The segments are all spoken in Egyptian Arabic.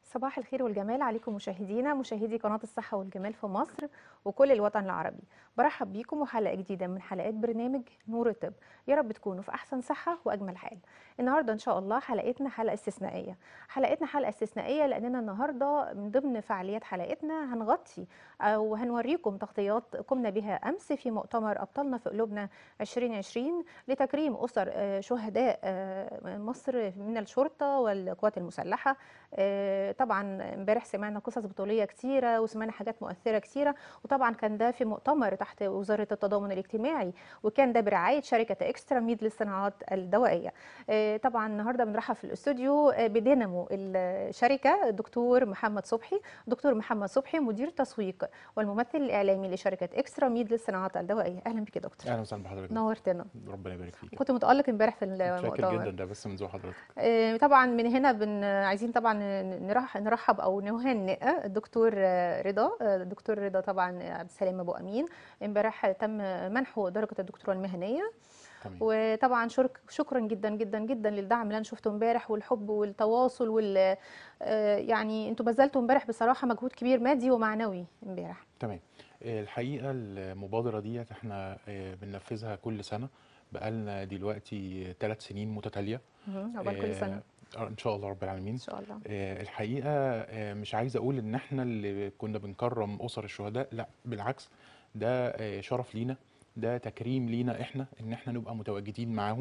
صباح الخير والجمال عليكم مشاهدينا مشاهدي قناة الصحة والجمال في مصر وكل الوطن العربي برحب بيكم وحلقة جديدة من حلقات برنامج نور الطب يا رب تكونوا في أحسن صحة وأجمل حال النهاردة إن شاء الله حلقتنا حلقة استثنائية حلقتنا حلقة استثنائية لأننا النهاردة من ضمن فعاليات حلقتنا هنغطي أو هنوريكم تغطيات قمنا بها أمس في مؤتمر أبطالنا في قلوبنا 2020 لتكريم أسر آه، شهداء آه، مصر من الشرطة والقوات المسلحة آه، طبعا امبارح سمعنا قصص بطوليه كتيره وسمعنا حاجات مؤثره كتيره وطبعا كان ده في مؤتمر تحت وزاره التضامن الاجتماعي وكان ده برعايه شركه اكسترا ميد للصناعات الدوائيه آه، طبعا النهارده بنرحب في الاستوديو آه، بدينامو الشركه الدكتور محمد صبحي دكتور محمد صبحي مدير تسويق والممثل الاعلامي لشركه اكسترا ميد للصناعات الدوائيه اهلا بك يا دكتور اهلا وسهلا بحضرتك نورتنا ربنا يبارك فيك كنت متالق امبارح في متشكر المؤتمر جدا ده بس من ذوق حضرتك آه، طبعا من هنا بن عايزين طبعا نرح- نرحب او نهنئ الدكتور آه، رضا آه، الدكتور رضا طبعا عبد السلام ابو امين امبارح تم منحه درجه الدكتوراه المهنيه تمام وطبعا شرك شكرا جدا جدا جدا للدعم اللي انا شفته امبارح والحب والتواصل وال آه، يعني انتوا بذلتوا امبارح بصراحه مجهود كبير مادي ومعنوي امبارح تمام آه، الحقيقه المبادره ديت احنا آه، بننفذها كل سنه بقالنا دلوقتي ثلاث سنين متتاليه مهم. عقبال كل سنه آه، ان شاء الله رب العالمين ان شاء الله آه، الحقيقه آه، مش عايز اقول ان احنا اللي كنا بنكرم اسر الشهداء لا بالعكس ده آه، شرف لينا ده تكريم لينا احنا ان احنا نبقى متواجدين معاهم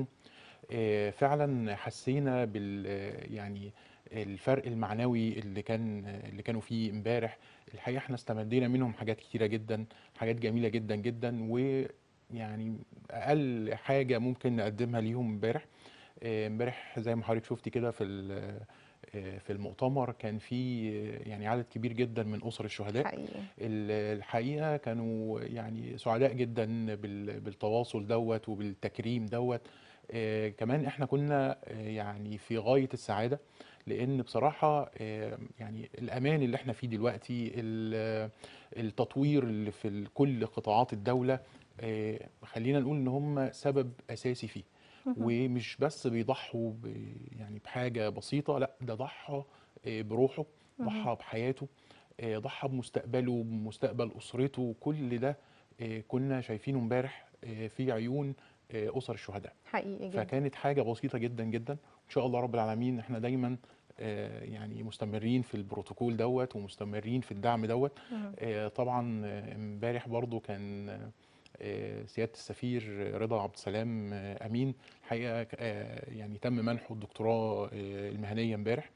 آه، فعلا حسينا بال آه، يعني الفرق المعنوي اللي كان اللي كانوا فيه امبارح الحقيقه احنا استمدينا منهم حاجات كتيره جدا حاجات جميله جدا جدا ويعني اقل حاجه ممكن نقدمها ليهم امبارح آه، امبارح زي ما حضرتك شفتي كده في ال- آه، في المؤتمر كان في آه، يعني عدد كبير جدا من اسر الشهداء حقيقي ال- الحقيقه كانوا يعني سعداء جدا بال- بالتواصل دوت وبالتكريم دوت آه، كمان احنا كنا آه، يعني في غايه السعاده لان بصراحه آه، يعني الامان اللي احنا فيه دلوقتي ال- التطوير اللي في ال- كل قطاعات الدوله آه، خلينا نقول ان هم سبب اساسي فيه مهم. ومش بس بيضحوا ب يعني بحاجه بسيطه لا ده ضحى آه، بروحه مهم. ضحى بحياته آه، ضحى بمستقبله بمستقبل اسرته كل ده آه، كنا شايفينه امبارح آه، في عيون آه، اسر الشهداء حقيقي جدا فكانت حاجه بسيطه جدا جدا ان شاء الله رب العالمين احنا دايما آه، يعني مستمرين في البروتوكول دوت ومستمرين في الدعم دوت مهم. آه، طبعا آه، امبارح برضو كان آه، سياده السفير رضا عبد السلام آه، امين الحقيقه آه، يعني تم منحه الدكتوراه آه، المهنيه امبارح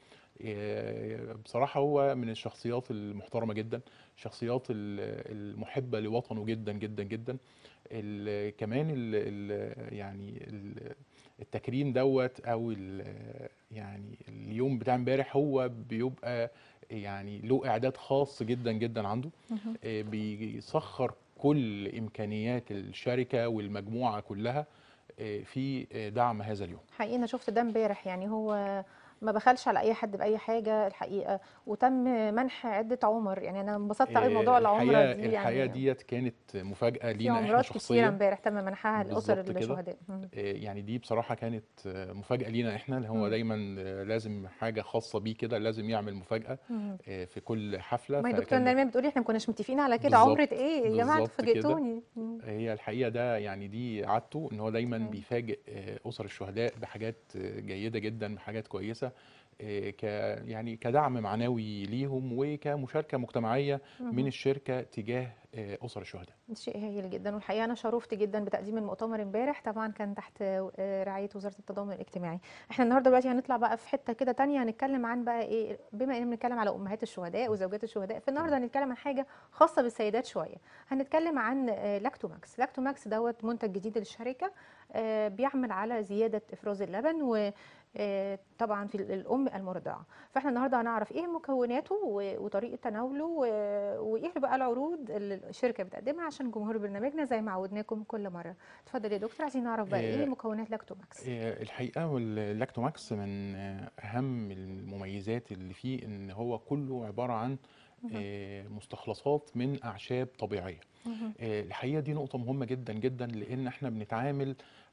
آه، بصراحه هو من الشخصيات المحترمه جدا الشخصيات ال- المحبه لوطنه جدا جدا جدا ال- كمان ال ال يعني ال- التكريم دوت او ال يعني اليوم بتاع امبارح هو بيبقى يعني له اعداد خاص جدا جدا عنده مهم. آه، بيسخر كل امكانيات الشركه والمجموعه كلها آه، في آه، دعم هذا اليوم حقيقي انا شفت ده امبارح يعني هو ما بخلش على اي حد باي حاجه الحقيقه وتم منح عده عمر يعني انا انبسطت قوي موضوع آه، العمره الحقيقه دي الحقيقه يعني ديت كانت مفاجاه في لينا احنا عمرات كتيره شخصيا امبارح تم منحها لاسر بالظبط كده. الشهداء مم. آه، يعني دي بصراحة كانت آه، مفاجأة لينا احنا اللي هو مم. دايما آه، لازم حاجة خاصة بيه كده لازم يعمل مفاجأة مم. آه، في كل حفلة ما هي دكتوره فكان نرمين بتقولي احنا ما كناش متفقين على كده بالظبط، عمره ايه يا جماعه انتوا بالظبط كده. فاجئتوني مم. هي الحقيقة ده يعني دي عادته ان هو دايما مم. بيفاجئ آه، أسر الشهداء بحاجات آه، جيدة جدا بحاجات كويسة آه، ك يعني كدعم معنوي ليهم وكمشاركة مجتمعية من مم. الشركة تجاه آه، أسر الشهداء شيء هايل جدا والحقيقه انا شرفت جدا بتقديم المؤتمر امبارح طبعا كان تحت آه، رعايه وزاره التضامن الاجتماعي احنا النهارده دلوقتي هنطلع بقى في حته كده تانية هنتكلم عن بقى ايه بما اننا بنتكلم على امهات الشهداء وزوجات الشهداء فالنهارده هنتكلم عن حاجه خاصه بالسيدات شويه هنتكلم عن آه، لاكتوماكس لاكتوماكس دوت منتج جديد للشركه آه، بيعمل على زياده افراز اللبن و آه، طبعا في الام المرضعه فاحنا النهارده هنعرف ايه مكوناته و- وطريقه تناوله و- وايه بقى العروض اللي الشركه بتقدمها عشان جمهور برنامجنا زي ما عودناكم كل مره اتفضل يا دكتور عايزين نعرف بقى ايه آه، مكونات لاكتوماكس آه، الحقيقة اللاكتوماكس من آه، أهم المميزات اللي فيه إن هو كله عبارة عن مهم. آه، مستخلصات من أعشاب طبيعية مهم. آه، الحقيقة دي نقطة مهمة جدا جدا لأن احنا بنتعامل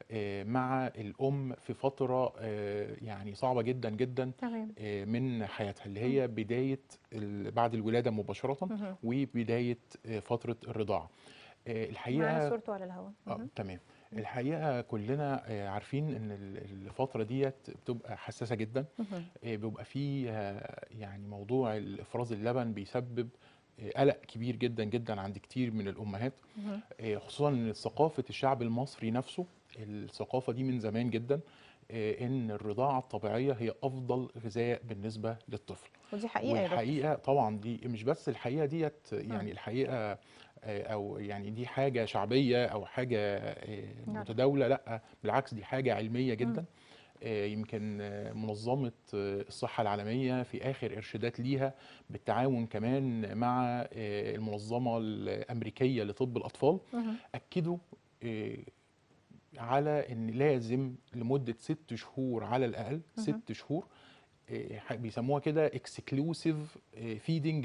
آه، مع الام في فتره آه، يعني صعبه جدا جدا تمام آه، من حياتها اللي هي بدايه ال- بعد الولاده مباشره مهم. وبدايه آه، فتره الرضاعه آه، معانا الحقيقه صورته على الهواء اه مهم. تمام الحقيقه كلنا آه، عارفين ان ال- الفتره ديت بتبقى حساسه جدا مهم. آه، بيبقى فيه آه، يعني موضوع افراز اللبن بيسبب آه، قلق كبير جدا جدا عند كتير من الامهات مهم. آه، خصوصا ان ثقافه الشعب المصري نفسه الثقافه دي من زمان جدا آه، ان الرضاعه الطبيعيه هي افضل غذاء بالنسبه للطفل ودي حقيقه يا دكتور والحقيقه طبعا دي مش بس الحقيقه ديت يعني الحقيقه آه، او يعني دي حاجه شعبيه او حاجه آه، نعم. متداوله لا بالعكس دي حاجه علميه جدا آه، يمكن آه، منظمه آه، الصحه العالميه في اخر ارشادات ليها بالتعاون كمان مع آه، المنظمه الامريكيه لطب الاطفال مهم. اكدوا آه، على ان لازم لمده ست شهور على الاقل مهم. ست شهور آه، ح- بيسموها كده اكسكلوسيف فيدنج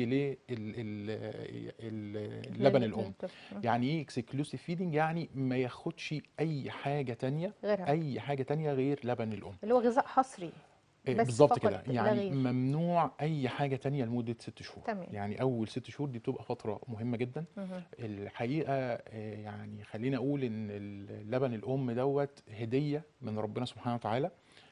للبن لل- الام للطفل. مم. يعني ايه اكسكلوسيف فيدنج يعني ما ياخدش اي حاجه تانية غيرها اي حاجه تانية غير لبن الام اللي هو غذاء حصري آه، بس بالظبط فقط كده لا يعني غير. ممنوع اي حاجه تانية لمده ست شهور تمام. يعني اول ست شهور دي بتبقى فتره مهمه جدا مهم. الحقيقه آه، يعني خلينا اقول ان اللبن الام دوت هديه من ربنا سبحانه وتعالى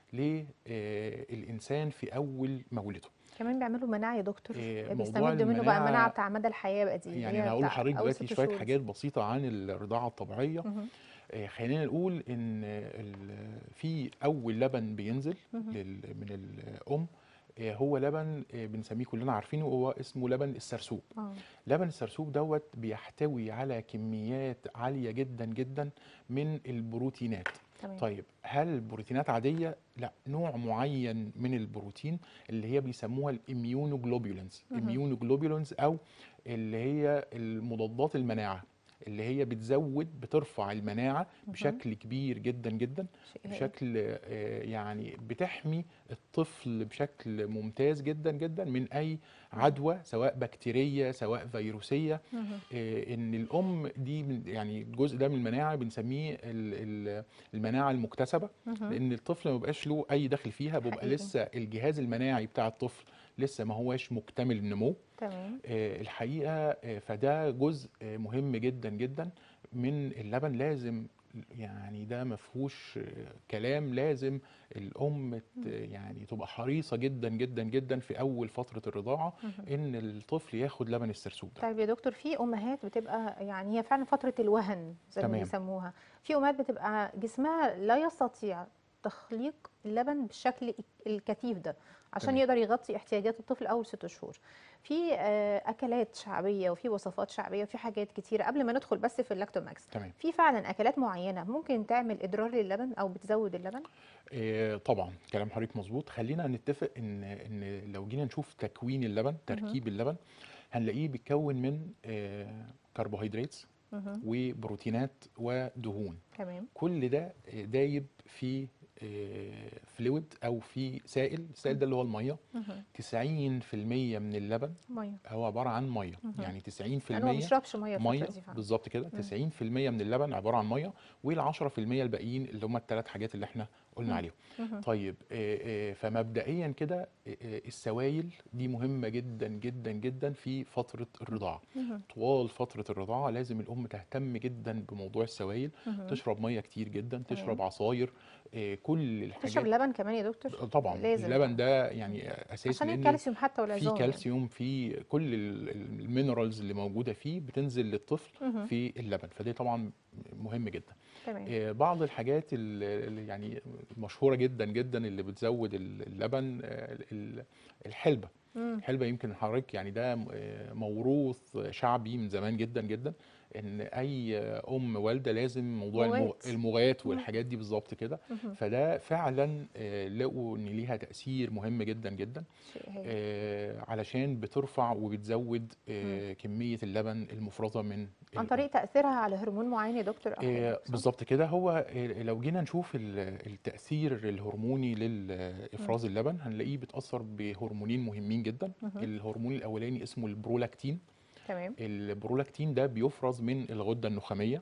للانسان في اول مولده كمان بيعملوا مناعه يا دكتور إيه، موضوع بيستمدوا منه بقى المناعة- المناعه بتاع مدى الحياه بقى دي اللي يعني هي انا هقول بتاع لحضرتك أول دلوقتي ست شويه شهور. حاجات بسيطه عن الرضاعه الطبيعيه مهم. آه، خلينا نقول ان ال- في اول لبن بينزل مهم. لل- من الام آه، هو لبن آه، بنسميه كلنا عارفينه هو اسمه لبن السرسوب اه لبن السرسوب دوت بيحتوي على كميات عالية جدا جدا من البروتينات تمام طيب هل البروتينات عادية؟ لا نوع معين من البروتين اللي هي بيسموها الاميونوجلوبولينز مهم. اميونوجلوبولينز او اللي هي المضادات المناعة اللي هي بتزود بترفع المناعة بشكل كبير جدا جدا شيء هايل. بشكل آه، يعني بتحمي الطفل بشكل ممتاز جدا جدا من اي عدوى سواء بكتيريه سواء فيروسيه مهم. آه، ان الام دي من- يعني الجزء ده من المناعه بنسميه ال- ال- المناعه المكتسبه مهم. لان الطفل ما بيبقاش له اي دخل فيها بيبقى حقيقي. لسه الجهاز المناعي بتاع الطفل لسه ما هواش مكتمل النمو تمام آه، الحقيقه آه، فده جزء آه، مهم جدا جدا من اللبن لازم يعني ده ما فيهوش آه، كلام لازم الام ت- يعني تبقى حريصه جدا جدا جدا في اول فتره الرضاعه مهم. ان الطفل ياخد لبن السرسوب ده طيب يا دكتور في امهات بتبقى يعني هي فعلا فتره الوهن زي ما تمام. بيسموها في امهات بتبقى جسمها لا يستطيع تخليق اللبن بالشكل الكثيف ده عشان تمام. يقدر يغطي احتياجات الطفل اول ست شهور في آه، اكلات شعبيه وفي وصفات شعبيه وفي حاجات كتيره قبل ما ندخل بس في اللاكتوماكس تمام في فعلا اكلات معينه ممكن تعمل اضرار للبن او بتزود اللبن آه، طبعا كلام حضرتك مظبوط خلينا نتفق ان ان لو جينا نشوف تكوين اللبن تركيب اللبن هنلاقيه بيتكون من آه، كربوهيدرات مهم. وبروتينات ودهون تمام كل ده دايب في فلويد او في سائل السائل ده اللي هو الميه مهم. 90% من اللبن ميه هو عباره عن ميه مهم. يعني 90% انا ما بشربش ميه الفترة ميه دي فعلا. بالظبط كده 90% من اللبن عباره عن ميه وال10% الباقيين اللي هم الثلاث حاجات اللي احنا قلنا مم. عليهم مهم. طيب آه، آه، فمبدئيا كده آه، آه، السوائل دي مهمه جدا جدا جدا في فتره الرضاعه مهم. طوال فتره الرضاعه لازم الام تهتم جدا بموضوع السوائل مهم. تشرب ميه كتير جدا تمام. تشرب عصاير آه، كل تشرب الحاجات لبن كمان يا دكتور طبعا لازم اللبن ده يعني اساسي عشان لان الكالسيوم حتى في والعظام يعني. كالسيوم في كل ال- ال- المينرالز اللي موجوده فيه بتنزل للطفل مهم. في اللبن فدي طبعا مهم جدا تمام آه، بعض الحاجات ال- اللي يعني مشهوره جدا جدا اللي بتزود ال- اللبن آه، ال- الحلبه مم. الحلبه يمكن حضرتك يعني ده آه، موروث شعبي من زمان جدا جدا ان اي ام والده لازم موضوع المغ- مغات. المغات مم. والحاجات دي بالظبط كده مهم. فده فعلا آه، لقوا ان ليها تاثير مهم جدا جدا شيء هايل آه، علشان بترفع وبتزود آه، كميه اللبن المفرزه من عن الأم. طريق تاثيرها على هرمون معين يا دكتور او آه، حاجه صح؟ بالظبط كده هو آه، لو جينا نشوف ال- التأثير الهرموني لإفراز اللبن هنلاقيه بيتأثر بهرمونين مهمين جدا مهم. الهرمون الأولاني اسمه البرولاكتين تمام البرولاكتين ده بيفرز من الغدة النخامية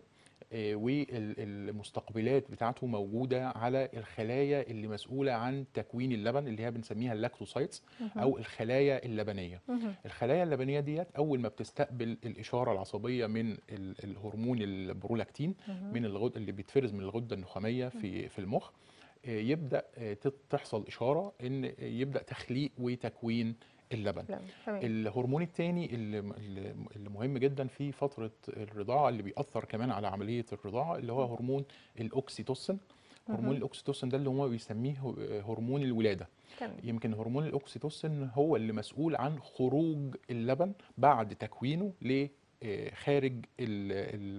والمستقبلات بتاعته موجوده على الخلايا اللي مسؤوله عن تكوين اللبن اللي هي بنسميها اللاكتوسايتس مهم. او الخلايا اللبنيه مهم. الخلايا اللبنيه ديت اول ما بتستقبل الاشاره العصبيه من ال- الهرمون البرولاكتين مهم. من الغد اللي بيتفرز من الغده النخاميه في في المخ آه، يبدا آه، تت- تحصل اشاره ان يبدا تخليق وتكوين اللبن لا، تمام الهرمون الثاني اللي اللي اللي مهم جدا في فتره الرضاعه اللي بيأثر كمان على عمليه الرضاعه اللي هو هرمون الاوكسيتوسين هرمون مهم. الاوكسيتوسين ده اللي هو بيسميه هرمون الولاده تمام يمكن هرمون الاوكسيتوسين هو اللي مسؤول عن خروج اللبن بعد تكوينه ل آه، خارج ال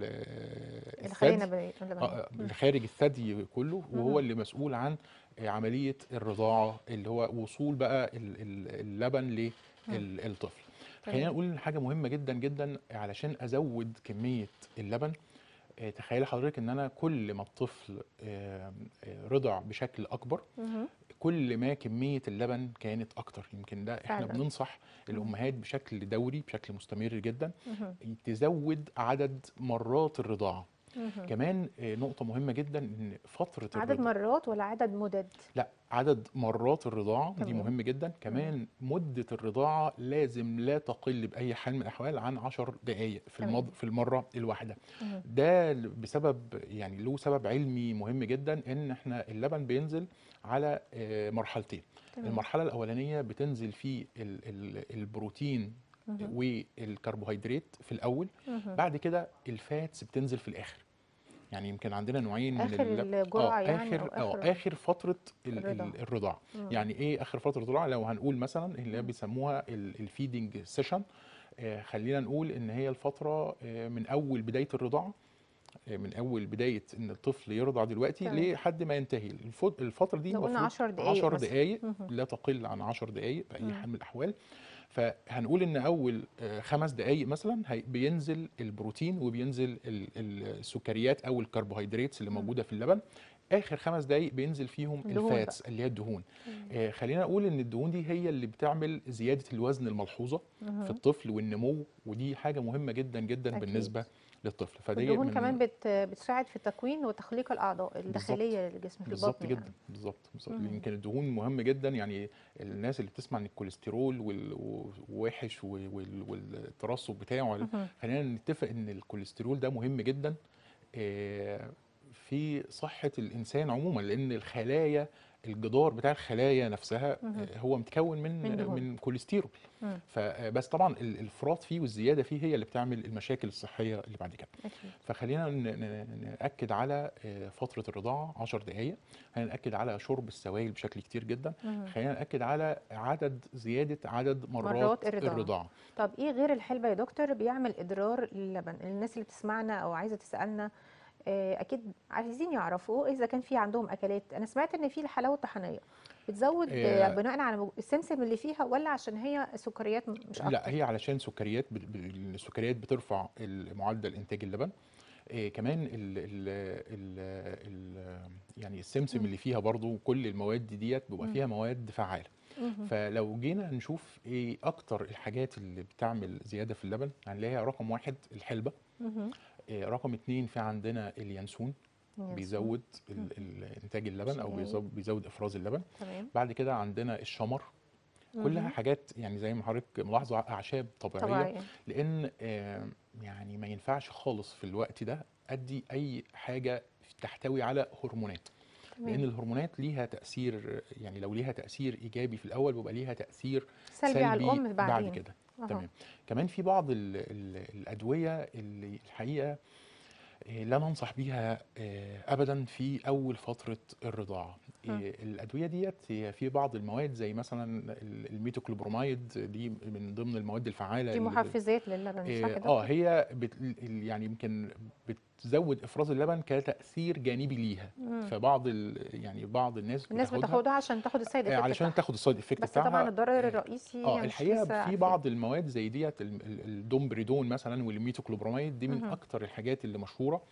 ال الخلية الثدي النبوية آه، آه، خارج الثدي كله مهم. وهو اللي مسؤول عن آه، عمليه الرضاعه اللي هو وصول بقى ال- ال- اللبن للطفل خلينا تمام. نقول حاجه مهمه جدا جدا علشان ازود كميه اللبن آه، تخيلي حضرتك ان انا كل ما الطفل آه، آه، رضع بشكل اكبر مهم. كل ما كميه اللبن كانت اكتر يمكن ده احنا فعلا. بننصح الامهات بشكل دوري بشكل مستمر جدا مهم. تزود عدد مرات الرضاعه مهم. كمان آه، نقطه مهمه جدا ان فتره عدد الرضاعه مرات ولا عدد مدد لا عدد مرات الرضاعه دي تمام. مهم جدا كمان مده الرضاعه لازم لا تقل باي حال من الاحوال عن 10 دقائق في تمام. المض... في المره الواحده مهم. ده ل- بسبب يعني له سبب علمي مهم جدا ان احنا اللبن بينزل على آه، مرحلتين تمام. المرحله الاولانيه بتنزل فيه ال- ال- البروتين مهم. والكربوهيدرات في الاول مهم. بعد كده الفاتس بتنزل في الاخر يعني يمكن عندنا نوعين من آخر اللب- الجرعة آه، يعني اخر أو اه آخر اخر فتره ال- ال- الرضاعة. الرضاعه مم. يعني ايه اخر فتره الرضاعه لو هنقول مثلا اللي هي مم. بيسموها الفيدنج سيشن خلينا نقول ان هي الفتره آه، من اول بدايه الرضاعه آه، من اول بدايه ان الطفل يرضع دلوقتي تمام. لحد ما ينتهي الفت- الفتره دي لو قلنا المفروض 10 دقايق 10 مثلا. دقائق مهم. لا تقل عن 10 دقائق باي مم. حال من الاحوال فهنقول ان اول آه، خمس دقائق مثلا هي- بينزل البروتين وبينزل ال- ال- السكريات او الكربوهيدرات اللي مم. موجوده في اللبن اخر خمس دقائق بينزل فيهم الدهون الفاتس اللي هي الدهون آه، خلينا نقول ان الدهون دي هي اللي بتعمل زياده الوزن الملحوظه مهم. في الطفل والنمو ودي حاجه مهمه جدا جدا أكيد. بالنسبه للطفل فدي الدهون من- كمان بت بتساعد في تكوين وتخليق الاعضاء الداخليه للجسم في بالظبط البطن جدا يعني. بالظبط بالظبط مم. يمكن الدهون مهم جدا يعني الناس اللي بتسمع ان الكوليسترول وال- ووحش و- وال- والترسب بتاعه مهم. خلينا نتفق ان الكوليسترول ده مهم جدا آه، في صحة الإنسان عموما لأن الخلايا الجدار بتاع الخلايا نفسها مهم. آه، هو متكون من من دهون. من كوليسترول مم. فبس طبعا ال- الافراط فيه والزياده فيه هي اللي بتعمل المشاكل الصحيه اللي بعد كده اكيد فخلينا ن- ن- ناكد على آه، فتره الرضاعه 10 دقائق خلينا ناكد على شرب السوائل بشكل كتير جدا مهم. خلينا ناكد على عدد زياده عدد مرات, مرات الرضاعة. الرضاعه طب ايه غير الحلبة يا دكتور بيعمل اضرار للبن الناس اللي بتسمعنا او عايزه تسالنا آه، اكيد عايزين يعرفوا اذا كان في عندهم اكلات انا سمعت ان في الحلاوه الطحينيه بتزود آه، آه، بناء على مج- السمسم اللي فيها ولا عشان هي سكريات م- مش اكتر لا هي علشان سكريات بت- ب- السكريات بترفع ال- معدل انتاج اللبن إيه كمان ال ال ال ال يعني السمسم مم. اللي فيها برضو كل المواد ديت بيبقى مم. فيها مواد فعاله مهم. فلو جينا نشوف ايه اكتر الحاجات اللي بتعمل زياده في اللبن هنلاقيها رقم واحد الحلبه مهم. إيه رقم اتنين في عندنا اليانسون ينسون. بيزود ال- مم. ال- انتاج اللبن او شهية. بيزود, بيزود افراز اللبن تمام بعد كده عندنا الشمر كلها مهم. حاجات يعني زي ما حضرتك ملاحظه اعشاب طبيعيه طبيعيه لان آه، يعني ما ينفعش خالص في الوقت ده ادي اي حاجه تحتوي على هرمونات لان تمام الهرمونات ليها تاثير يعني لو ليها تاثير ايجابي في الاول بيبقى ليها تاثير سلبي على الام بعد بعدين كده أها. تمام كمان في بعض ال ال الادويه اللي الحقيقه آه، لا ننصح بيها آه، ابدا في اول فتره الرضاعه مم. آه، الادويه ديت هي في بعض المواد زي مثلا ال- الميتوكلوبرومايد دي من ضمن المواد الفعاله دي اللي ب- محفزات للبن صح اه كده آه، هي بت ال- يعني يمكن بتزود افراز اللبن كتاثير جانبي ليها مم. فبعض ال يعني بعض الناس الناس بتاخدها بتاخدها عشان تاخد السايد آه، افكت علشان بتاعها تاخد السايد افكت بس بتاعها طبعا الضرر آه، الرئيسي اه مش الحقيقه لسه في عارفين. بعض المواد زي ديت ال- ال- الدومبريدون مثلا والميتوكلوبرومايد دي من مهم. اكتر الحاجات اللي مشهوره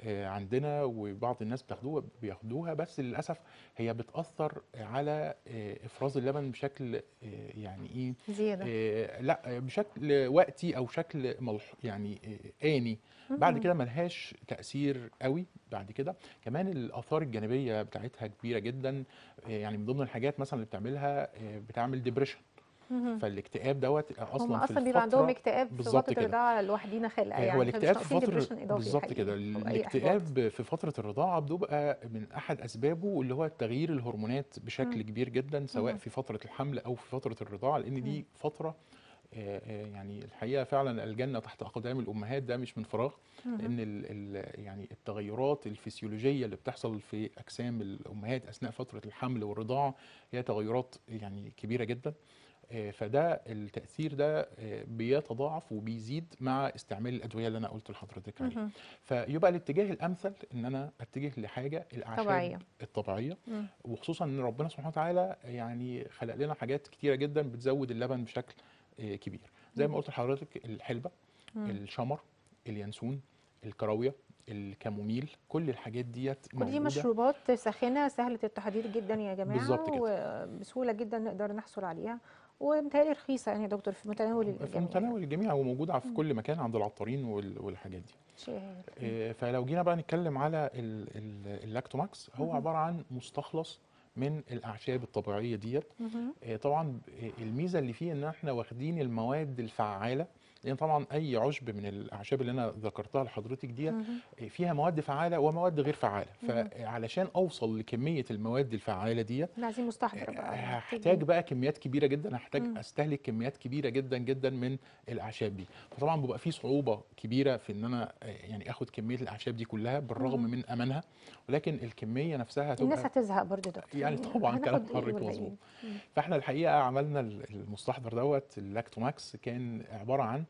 آه، عندنا وبعض الناس بتاخدوها بياخدوها بس للاسف هي بتاثر على آه، افراز اللبن بشكل آه، يعني ايه زياده آه، لا بشكل وقتي او شكل ملح يعني آه، آني بعد مهم. كده ملهاش تأثير قوي بعد كده كمان الآثار الجانبية بتاعتها كبيرة جدا آه، يعني من ضمن الحاجات مثلا اللي بتعملها آه، بتعمل ديبريشن مهم. فالاكتئاب دوت هم اصلا في اصلا بيبقى عندهم الفترة اكتئاب في بالظبط فتره كده. الرضاعه لوحدينا خلقه آه، يعني هو فمش الاكتئاب في ناقصين فترة depression اضافي بالظبط حقيقي كده أو أي إحباط. الاكتئاب في فترة الرضاعة بيبقى من أحد أسبابه اللي هو تغيير الهرمونات بشكل مم. كبير جدا سواء مهم. في فترة الحمل أو في فترة الرضاعة لأن مم. دي فترة آه، آه، يعني الحقيقة فعلا الجنة تحت أقدام الأمهات ده مش من فراغ مهم. لأن ال ال يعني التغيرات الفسيولوجية اللي بتحصل في أجسام الأمهات أثناء فترة الحمل والرضاعة هي تغيرات يعني كبيرة جدا آه، فده التأثير ده آه، بيتضاعف وبيزيد مع استعمال الأدوية اللي أنا قلت لحضرتك عليها مهم. فيبقى الاتجاه الأمثل إن أنا أتجه لحاجة الأعشاب طبيعية. الطبيعية مم. وخصوصا إن ربنا سبحانه وتعالى يعني خلق لنا حاجات كتيرة جدا بتزود اللبن بشكل آه، كبير زي ما مم. قلت لحضرتك الحلبة مم. الشمر اليانسون الكراوية الكاموميل كل الحاجات ديت كل دي موجودة مشروبات ساخنه سهله التحضير جدا يا جماعه بالظبط كده. وبسهوله جدا نقدر نحصل عليها ومتهيألي رخيصه يعني يا دكتور في متناول في الجميع متناول الجميع وموجودة في كل مكان عند العطارين وال- والحاجات دي شيء هايل. آه، فلو جينا بقى نتكلم على ال- ال- اللاكتوماكس هو مهم. عبارة عن مستخلص من الأعشاب الطبيعية ديت مهم. آه، طبعا آه، الميزة اللي فيه إن احنا واخدين المواد الفعالة لأن طبعا أي عشب من الأعشاب اللي أنا ذكرتها لحضرتك ديت مهم. آه، فيها مواد فعالة ومواد غير فعالة مهم. فعلشان أوصل لكمية المواد الفعالة ديت لا عايزين مستحضر بقى هحتاج بقى كميات كبيره جدا هحتاج مم. استهلك كميات كبيره جدا جدا من الاعشاب دي فطبعا بيبقى في صعوبه كبيره في ان انا آه، يعني اخد كميه الاعشاب دي كلها بالرغم مم. من امانها ولكن الكميه نفسها الناس هتبقى هتزهق برضه يا دكتور يعني طبعا كلام هناخد إيه حضرتك ولا إيه؟ مظبوط مم. فاحنا الحقيقه عملنا ال- المستحضر دوت اللاكتوماكس كان عباره عن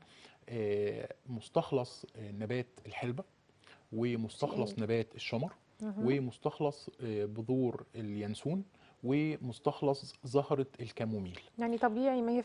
آه، مستخلص آه، نبات الحلبه ومستخلص تقيل. نبات الشمر مهم. ومستخلص آه، بذور اليانسون ومستخلص زهرة الكاموميل يعني طبيعي 100%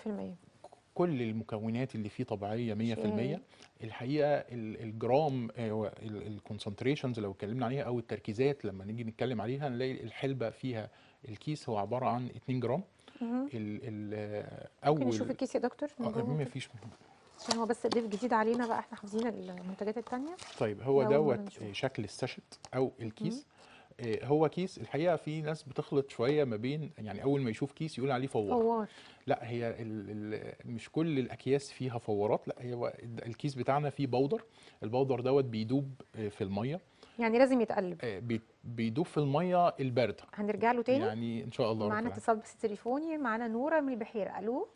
كل المكونات اللي فيه طبيعية 100% شيء. الحقيقة ال- الجرام الكونسنتريشنز لو اتكلمنا عليها أو التركيزات لما نيجي نتكلم عليها نلاقي الحلبة فيها الكيس هو عبارة عن 2 جرام مهم. ال ال ممكن نشوف أول الكيس يا دكتور من آه، جوه ما كده؟ فيش عشان هو بس ضيف جديد علينا بقى احنا حافظين المنتجات التانية طيب هو أول مرة دوت نشوف. آه، شكل الساشت او الكيس آه، هو كيس الحقيقه في ناس بتخلط شويه ما بين يعني اول ما يشوف كيس يقول عليه فوار فوار لا هي ال ال مش كل الاكياس فيها فورات لا هو الكيس بتاعنا فيه بودر البودر دوت بيدوب آه، في الميه يعني لازم يتقلب آه، بي- بيدوب في الميه البارده هنرجع له تاني يعني ان شاء الله رب معانا العالمين. اتصال بس تليفوني معانا نورة من البحيرة الو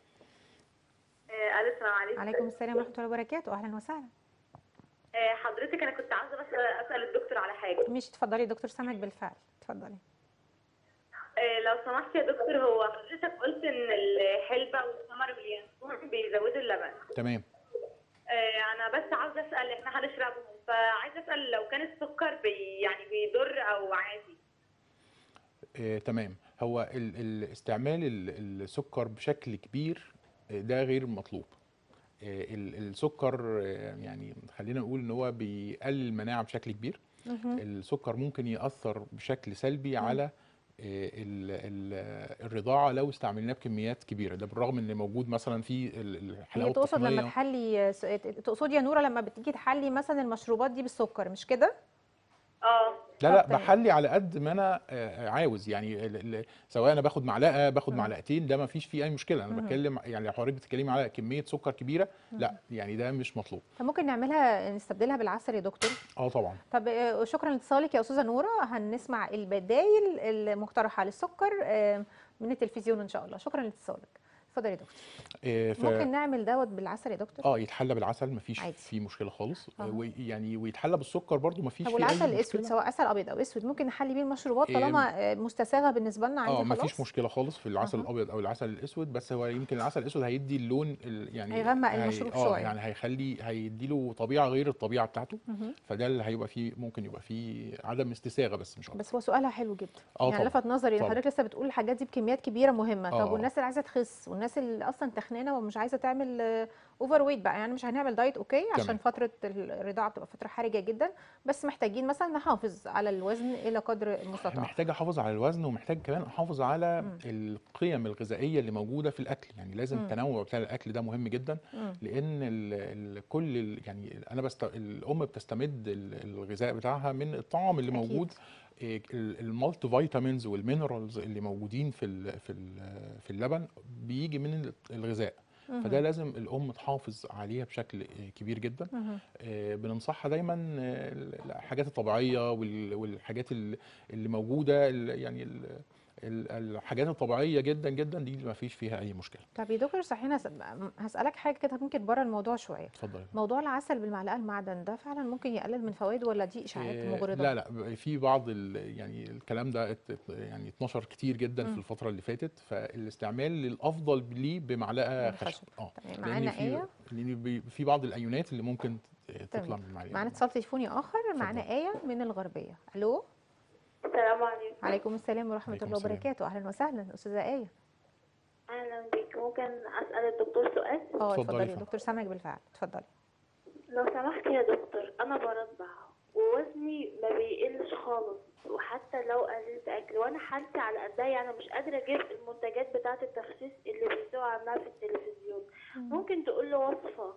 آه، الو السلام عليكم عليكم السلام ورحمة الله وبركاته اهلا وسهلا آه، حضرتك انا كنت عاوزه بس اسال الدكتور على حاجه مش اتفضلي دكتور سامعك بالفعل اتفضلي آه، لو سمحت يا دكتور هو حضرتك قلت ان الحلبه والثمر واليانسون بيزودوا اللبن تمام آه، انا بس عاوزه اسال احنا هنشربهم فعايزه اسال لو كان السكر بي يعني بيضر او عادي آه، تمام هو ال ال استعمال ال السكر بشكل كبير آه، ده غير مطلوب آه، ال- السكر آه، يعني خلينا نقول ان هو بيقلل المناعه بشكل كبير مهم. السكر ممكن ياثر بشكل سلبي على آه، ال- ال- الرضاعه لو استعملناه بكميات كبيره ده بالرغم ان موجود مثلا في ال- هي الحلاوه تقصد لما الطحينيه تحلي تقصدي يا نورة لما بتيجي تحلي مثلا المشروبات دي بالسكر مش كده؟ اه لا لا طب تمام. بحلي على قد ما انا آه، عاوز يعني ال- ال- سواء انا باخد معلقه باخد مم. معلقتين ده ما فيش فيه اي مشكله انا مم. بتكلم يعني لو حضرتك بتتكلمي على كميه سكر كبيره لا يعني ده مش مطلوب فممكن نعملها نستبدلها بالعسل يا دكتور اه طبعا طب آه، شكرا لاتصالك يا استاذه نوره هنسمع البدايل المقترحه للسكر آه، من التلفزيون ان شاء الله شكرا لاتصالك اتفضل يا دكتور آه، ف... ممكن نعمل دوت بالعسل يا دكتور اه يتحلى بالعسل مفيش عادي. فيه مشكله خالص آه. ويعني ويتحلى بالسكر برضو مفيش طب فيه والعسل اي الاسود مشكله سواء عسل ابيض او اسود ممكن نحلي بيه المشروبات إيه، طالما آه، مستساغه بالنسبه لنا عادي اه خلاص مفيش مشكله خالص في العسل أها. الابيض او العسل الاسود بس هو يمكن العسل الاسود هيدي اللون ال- يعني هيغمق هي- المشروب اه شوية. يعني هيخلي هيدي له طبيعه غير الطبيعه بتاعته مهم. فده اللي هيبقى فيه ممكن يبقى فيه عدم استساغه بس مش اكتر بس هو سؤالها حلو جدا اه يعني طبعا لفت نظري ان طبعا. حضرتك لسه بتقول الحاجات دي بكميات كبيره مهمه طب آه. والناس اللي عايزه تخس والناس الناس اللي اصلا تخنانه ومش عايزه تعمل اوفر ويت بقى يعني مش هنعمل دايت اوكي عشان تمام. فتره الرضاعه بتبقى فتره حرجه جدا بس محتاجين مثلا نحافظ على الوزن الى قدر المستطاع محتاج احافظ على الوزن ومحتاج كمان احافظ على مم. القيم الغذائيه اللي موجوده في الاكل يعني لازم مم. التنوع بتاع الاكل ده مهم جدا مم. لان ال ال كل ال يعني انا بست الام بتستمد ال- الغذاء بتاعها من الطعام اللي أكيد. موجود إيه، ال- المالتي فيتامينز والمينرالز اللي موجودين في ال في ال في اللبن بيجي من الغذاء مهم. فده لازم الام تحافظ عليها بشكل كبير جدا مهم. آه، بننصحها دايما آه، الحاجات الطبيعيه وال- والحاجات ال- اللي موجوده ال- يعني ال- ال- الحاجات الطبيعيه جدا جدا دي اللي ما فيش فيها اي مشكله طب يا دكتور صحيح أنا هس- هسألك حاجة كده ممكن بره الموضوع شوية اتفضلي موضوع العسل بالمعلقة المعدن ده فعلا ممكن يقلل من فوائده ولا دي إشاعات آه، مغرضة؟ لا لا في بعض ال- يعني الكلام ده ات- ات- يعني اتنشر كتير جدا مم. في الفتره اللي فاتت فالاستعمال للافضل ليه بمعلقه من خشب خشب. اه تمام لان معانا في آية لان بي- في بعض الايونات اللي ممكن تطلع تمام. من المعلقه معانا اتصال تليفوني آخر معانا اتفضل. آية من الغربية ألو السلام عليكم عليكم السلام ورحمة عليكم الله السلام. وبركاته أهلا وسهلا أستاذة آية اهلا بيك ممكن اسال الدكتور سؤال اه اتفضلي اتفضلي يا يا فندم. دكتور سامعك بالفعل اتفضلي لو سمحت يا دكتور انا برضع ووزني ما بيقلش خالص وحتى لو قللت اكل وانا حالتي على قدها يعني مش قادره اجيب المنتجات بتاعه التخسيس اللي بيذيعوا عنها في التلفزيون ممكن تقول لي وصفه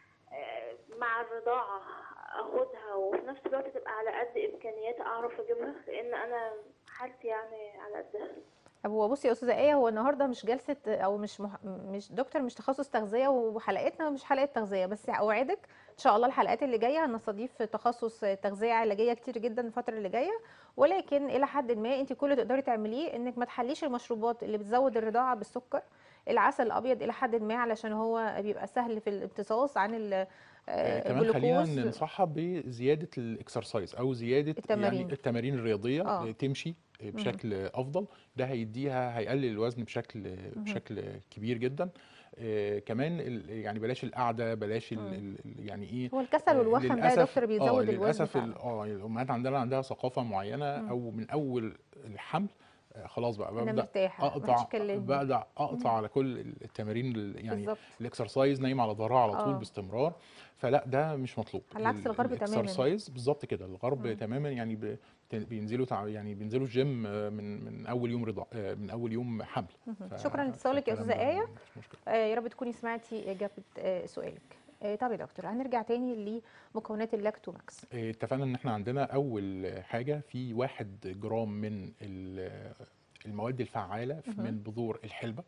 آه، مع الرضاعه اخدها وفي نفس الوقت تبقى على قد امكانياتي اعرف اجيبها لان انا حالتي يعني على قدها طب هو بصي يا استاذه ايه هو النهارده مش جلسه او مش مح... مش دكتور مش تخصص تغذيه وحلقتنا مش حلقه تغذيه بس اوعدك ان شاء الله الحلقات اللي جايه هنستضيف تخصص تغذيه علاجيه كتير جدا الفتره اللي جايه ولكن الى حد ما انت كل اللي تقدري تعمليه انك ما تحليش المشروبات اللي بتزود الرضاعه بالسكر العسل الابيض الى حد ما علشان هو بيبقى سهل في الامتصاص عن ال- آه، آه، كمان خلينا الجلوكوز ننصحها بزياده الاكسرسايز او زياده التمارين. يعني التمارين الرياضيه آه. آه. تمشي بشكل افضل ده هيديها هيقلل الوزن بشكل بشكل كبير جدا آه كمان ال- يعني بلاش القعده بلاش ال ال يعني ايه هو الكسل والوخم ده يا للأسف- دكتور بيزود آه الوزن للاسف فعلا. ال- اه الامهات عندنا عندها ثقافه معينه مم. او من اول الحمل آه، خلاص بقى انا ببدا مرتاحه محدش اقطع يكلمني. ببدا اقطع على كل التمارين ال- يعني بالظبط الاكسرسايز نايم على ظهرها على طول آه. باستمرار فلا ده مش مطلوب على عكس ال- الغرب تماماً. الاكسرسايز بالظبط كده الغرب مم. تماما يعني ب- بينزلوا تع- يعني بينزلوا الجيم آه، من من اول يوم رضا آه، من اول يوم حمل مهم. ف- شكرا لاتصالك يا فالكلام استاذه ده ايه مش مشكلة. آه، يا رب تكوني سمعتي اجابه آه، سؤالك آه، طب يا دكتور هنرجع تاني لمكونات اللاكتوماكس آه، اتفقنا ان احنا عندنا اول حاجه في واحد جرام من ال- المواد الفعاله في- مهم. من بذور الحلبه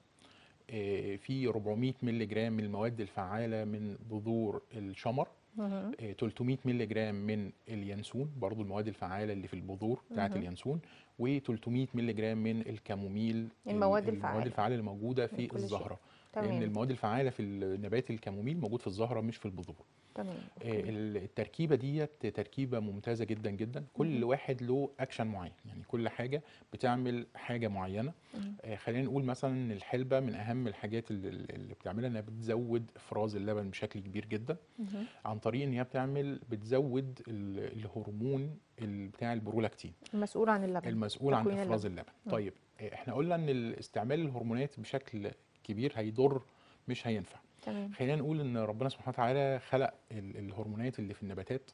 آه، في 400 مللي جرام من المواد الفعاله من بذور الشمر مهم. آه، 300 مللي جرام من اليانسون برضو المواد الفعالة اللي في البذور بتاعت مهم. اليانسون و300 مللي جرام من الكاموميل المواد ال- الفعالة. المواد الفعالة اللي موجودة من في كل شيء. الزهرة لأن تمام المواد الفعالة في النبات الكاموميل موجود في الزهرة مش في البذور تمام آه، أوكي. ال- التركيبة ديت تركيبة ممتازة جدا جدا كل مهم. واحد له أكشن معين يعني كل حاجة بتعمل حاجة معينة مهم. آه، خلينا نقول مثلا ان الحلبة من أهم الحاجات اللي, اللي بتعملها إنها بتزود إفراز اللبن بشكل كبير جدا مهم. عن طريق ان هي بتعمل بتزود ال- الهرمون ال- بتاع البرولاكتين المسؤول عن اللبن المسؤول عن تكوين افراز اللبن. اللبن مم. طيب آه، احنا قلنا ان ال- استعمال الهرمونات بشكل كبير هيضر مش هينفع تمام خلينا نقول ان ربنا سبحانه وتعالى خلق ال- الهرمونات اللي في النباتات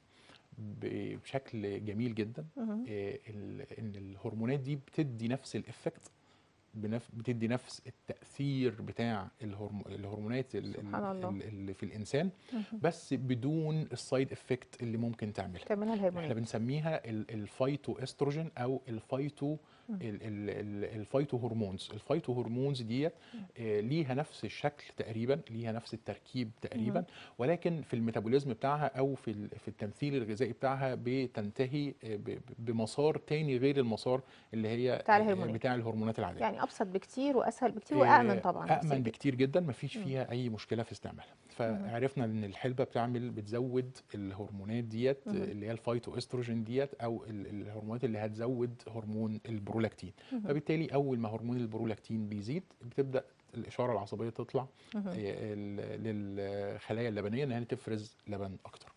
ب- بشكل جميل جدا مهم. آه، ال- ان الهرمونات دي بتدي نفس الافكت بنف... بتدي نفس التاثير بتاع الهرم... الهرمونات ال- ال- سبحان الله. ال- اللي في الانسان مهم. بس بدون السايد افكت اللي ممكن تعملها تعملها احنا الهرمونات بنسميها ال- الفايتو استروجين او الفايتو مم. ال- ال- ال- الفايتو هرمونز الفايتو هرمونز ديت آه، ليها نفس الشكل تقريبا ليها نفس التركيب تقريبا ولكن في الميتابوليزم بتاعها او في ال- في التمثيل الغذائي بتاعها بتنتهي آه، ب- ب- بمسار تاني غير المسار اللي هي بتاع آه، الهرمونات. بتاع الهرمونات العاديه يعني ابسط بكتير واسهل بكتير وامن آه، طبعا امن بكتير. بكتير جدا مفيش مم. فيها اي مشكله في استعمالها فعرفنا ان الحلبه بتعمل بتزود الهرمونات ديت مم. اللي هي الفايتو استروجين ديت او ال- الهرمونات اللي هتزود هرمون البرولاكتين مهم. فبالتالي اول ما هرمون البرولاكتين بيزيد بتبدا الاشاره العصبيه تطلع مهم. آه، ال- للخلايا اللبنيه ان هي تفرز لبن اكتر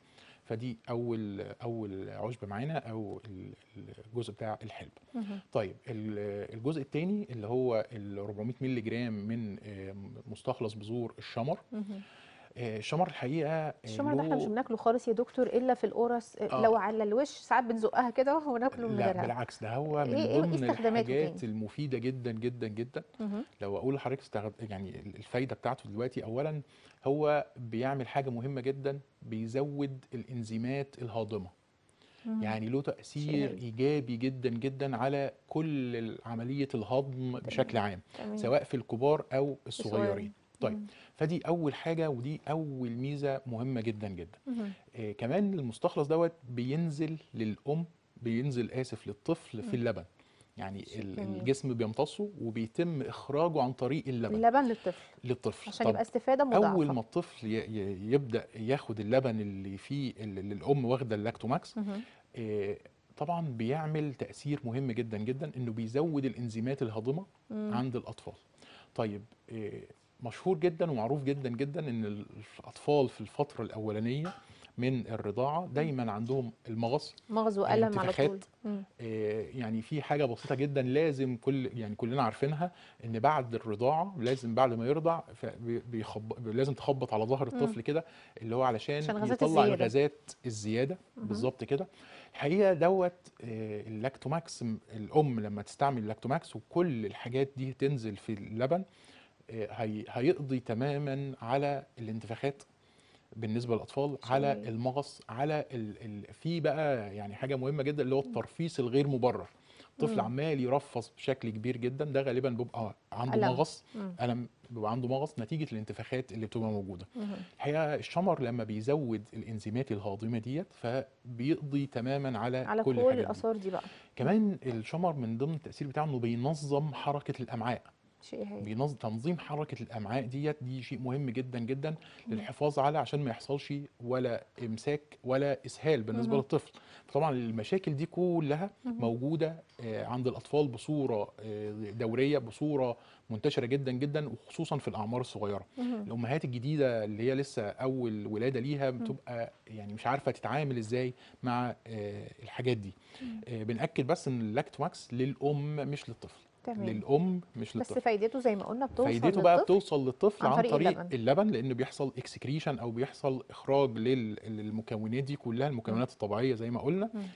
فدي اول اول عشبه معانا او ال- الجزء بتاع الحلبة مهم. طيب ال- الجزء الثاني اللي هو ال 400 مللي جرام من آه، مستخلص بذور الشمر مهم. آه، الشمر الحقيقه آه، الشمر ده احنا مش له- بناكله خالص يا دكتور الا في القرص آه. لو على الوش ساعات بنزقها كده وناكله من لا غيرها بالعكس ده هو من إيه- إيه ضمن استخداماته الحاجات تاني؟ المفيده جدا جدا جدا مهم. لو اقول لحضرتك استغد... يعني الفايده بتاعته دلوقتي اولا هو بيعمل حاجه مهمه جدا بيزود الانزيمات الهاضمه مهم. يعني له تاثير هايل. ايجابي جدا جدا على كل عمليه الهضم بشكل عام تمام. سواء في الكبار او الصغيرين. الصغيرين طيب مم. فدي اول حاجه ودي اول ميزه مهمه جدا جدا مهم. آه كمان المستخلص دوت بينزل للام بينزل اسف للطفل مم. في اللبن يعني شيء ال- جميل. الجسم بيمتصه وبيتم اخراجه عن طريق اللبن اللبن للطفل للطفل عشان طب يبقى استفاده مضاعفه اول ما الطفل ي- ي- يبدا ياخد اللبن اللي فيه اللي الام واخده اللاكتوماكس مهم. آه، طبعا بيعمل تاثير مهم جدا جدا انه بيزود الانزيمات الهاضمه مم. عند الاطفال طيب آه، مشهور جدا ومعروف جدا جدا ان الاطفال في الفتره الاولانيه من الرضاعه دايما عندهم المغص مغز وألم على الانتفاخات. طول مم. آه، يعني في حاجه بسيطه جدا لازم كل يعني كلنا عارفينها ان بعد الرضاعه لازم بعد ما يرضع فبي- بيخب... لازم تخبط على ظهر مم. الطفل كده اللي هو علشان, عشان غازات يطلع الزيادة. الغازات الزياده مهم. بالظبط كده الحقيقه دوت آه، اللاكتوماكس م- الام لما تستعمل اللاكتوماكس وكل الحاجات دي تنزل في اللبن آه، هي... هيقضي تماما على الانتفاخات بالنسبه للاطفال على جميل. المغص على ال... ال... في بقى يعني حاجه مهمه جدا اللي هو الترفيس الغير مبرر الطفل مم. عمال يرفص بشكل كبير جدا ده غالبا بيبقى عنده ألم. مغص مم. الم بيبقى عنده مغص نتيجه الانتفاخات اللي بتبقى موجوده مهم. الحقيقه الشمر لما بيزود الانزيمات الهاضمه ديت فبيقضي تماما على, على كل كل الحاجات دي. الاثار دي بقى كمان الشمر من ضمن التاثير بتاعه انه بينظم حركه الامعاء شيء هايل بينظم تنظيم حركه الامعاء ديت دي شيء مهم جدا جدا مم. للحفاظ على عشان ما يحصلش ولا امساك ولا اسهال بالنسبه مهم. للطفل طبعا المشاكل دي كلها مهم. موجوده آه، عند الاطفال بصوره آه، دوريه بصوره منتشره جدا جدا وخصوصا في الاعمار الصغيره مهم. الامهات الجديده اللي هي لسه اول ولاده ليها بتبقى يعني مش عارفه تتعامل ازاي مع آه، الحاجات دي آه، بناكد بس ان اللاكتوماكس للام مش للطفل تمام للام مش بس للطفل فايدته زي ما قلنا بتوصل فايدته بقى للطفل بتوصل للطفل عن عن طريق طريق, اللبن. اللبن. لانه بيحصل اكسكريشن او بيحصل اخراج لل- للمكونات دي كلها المكونات الطبيعيه زي ما قلنا مم.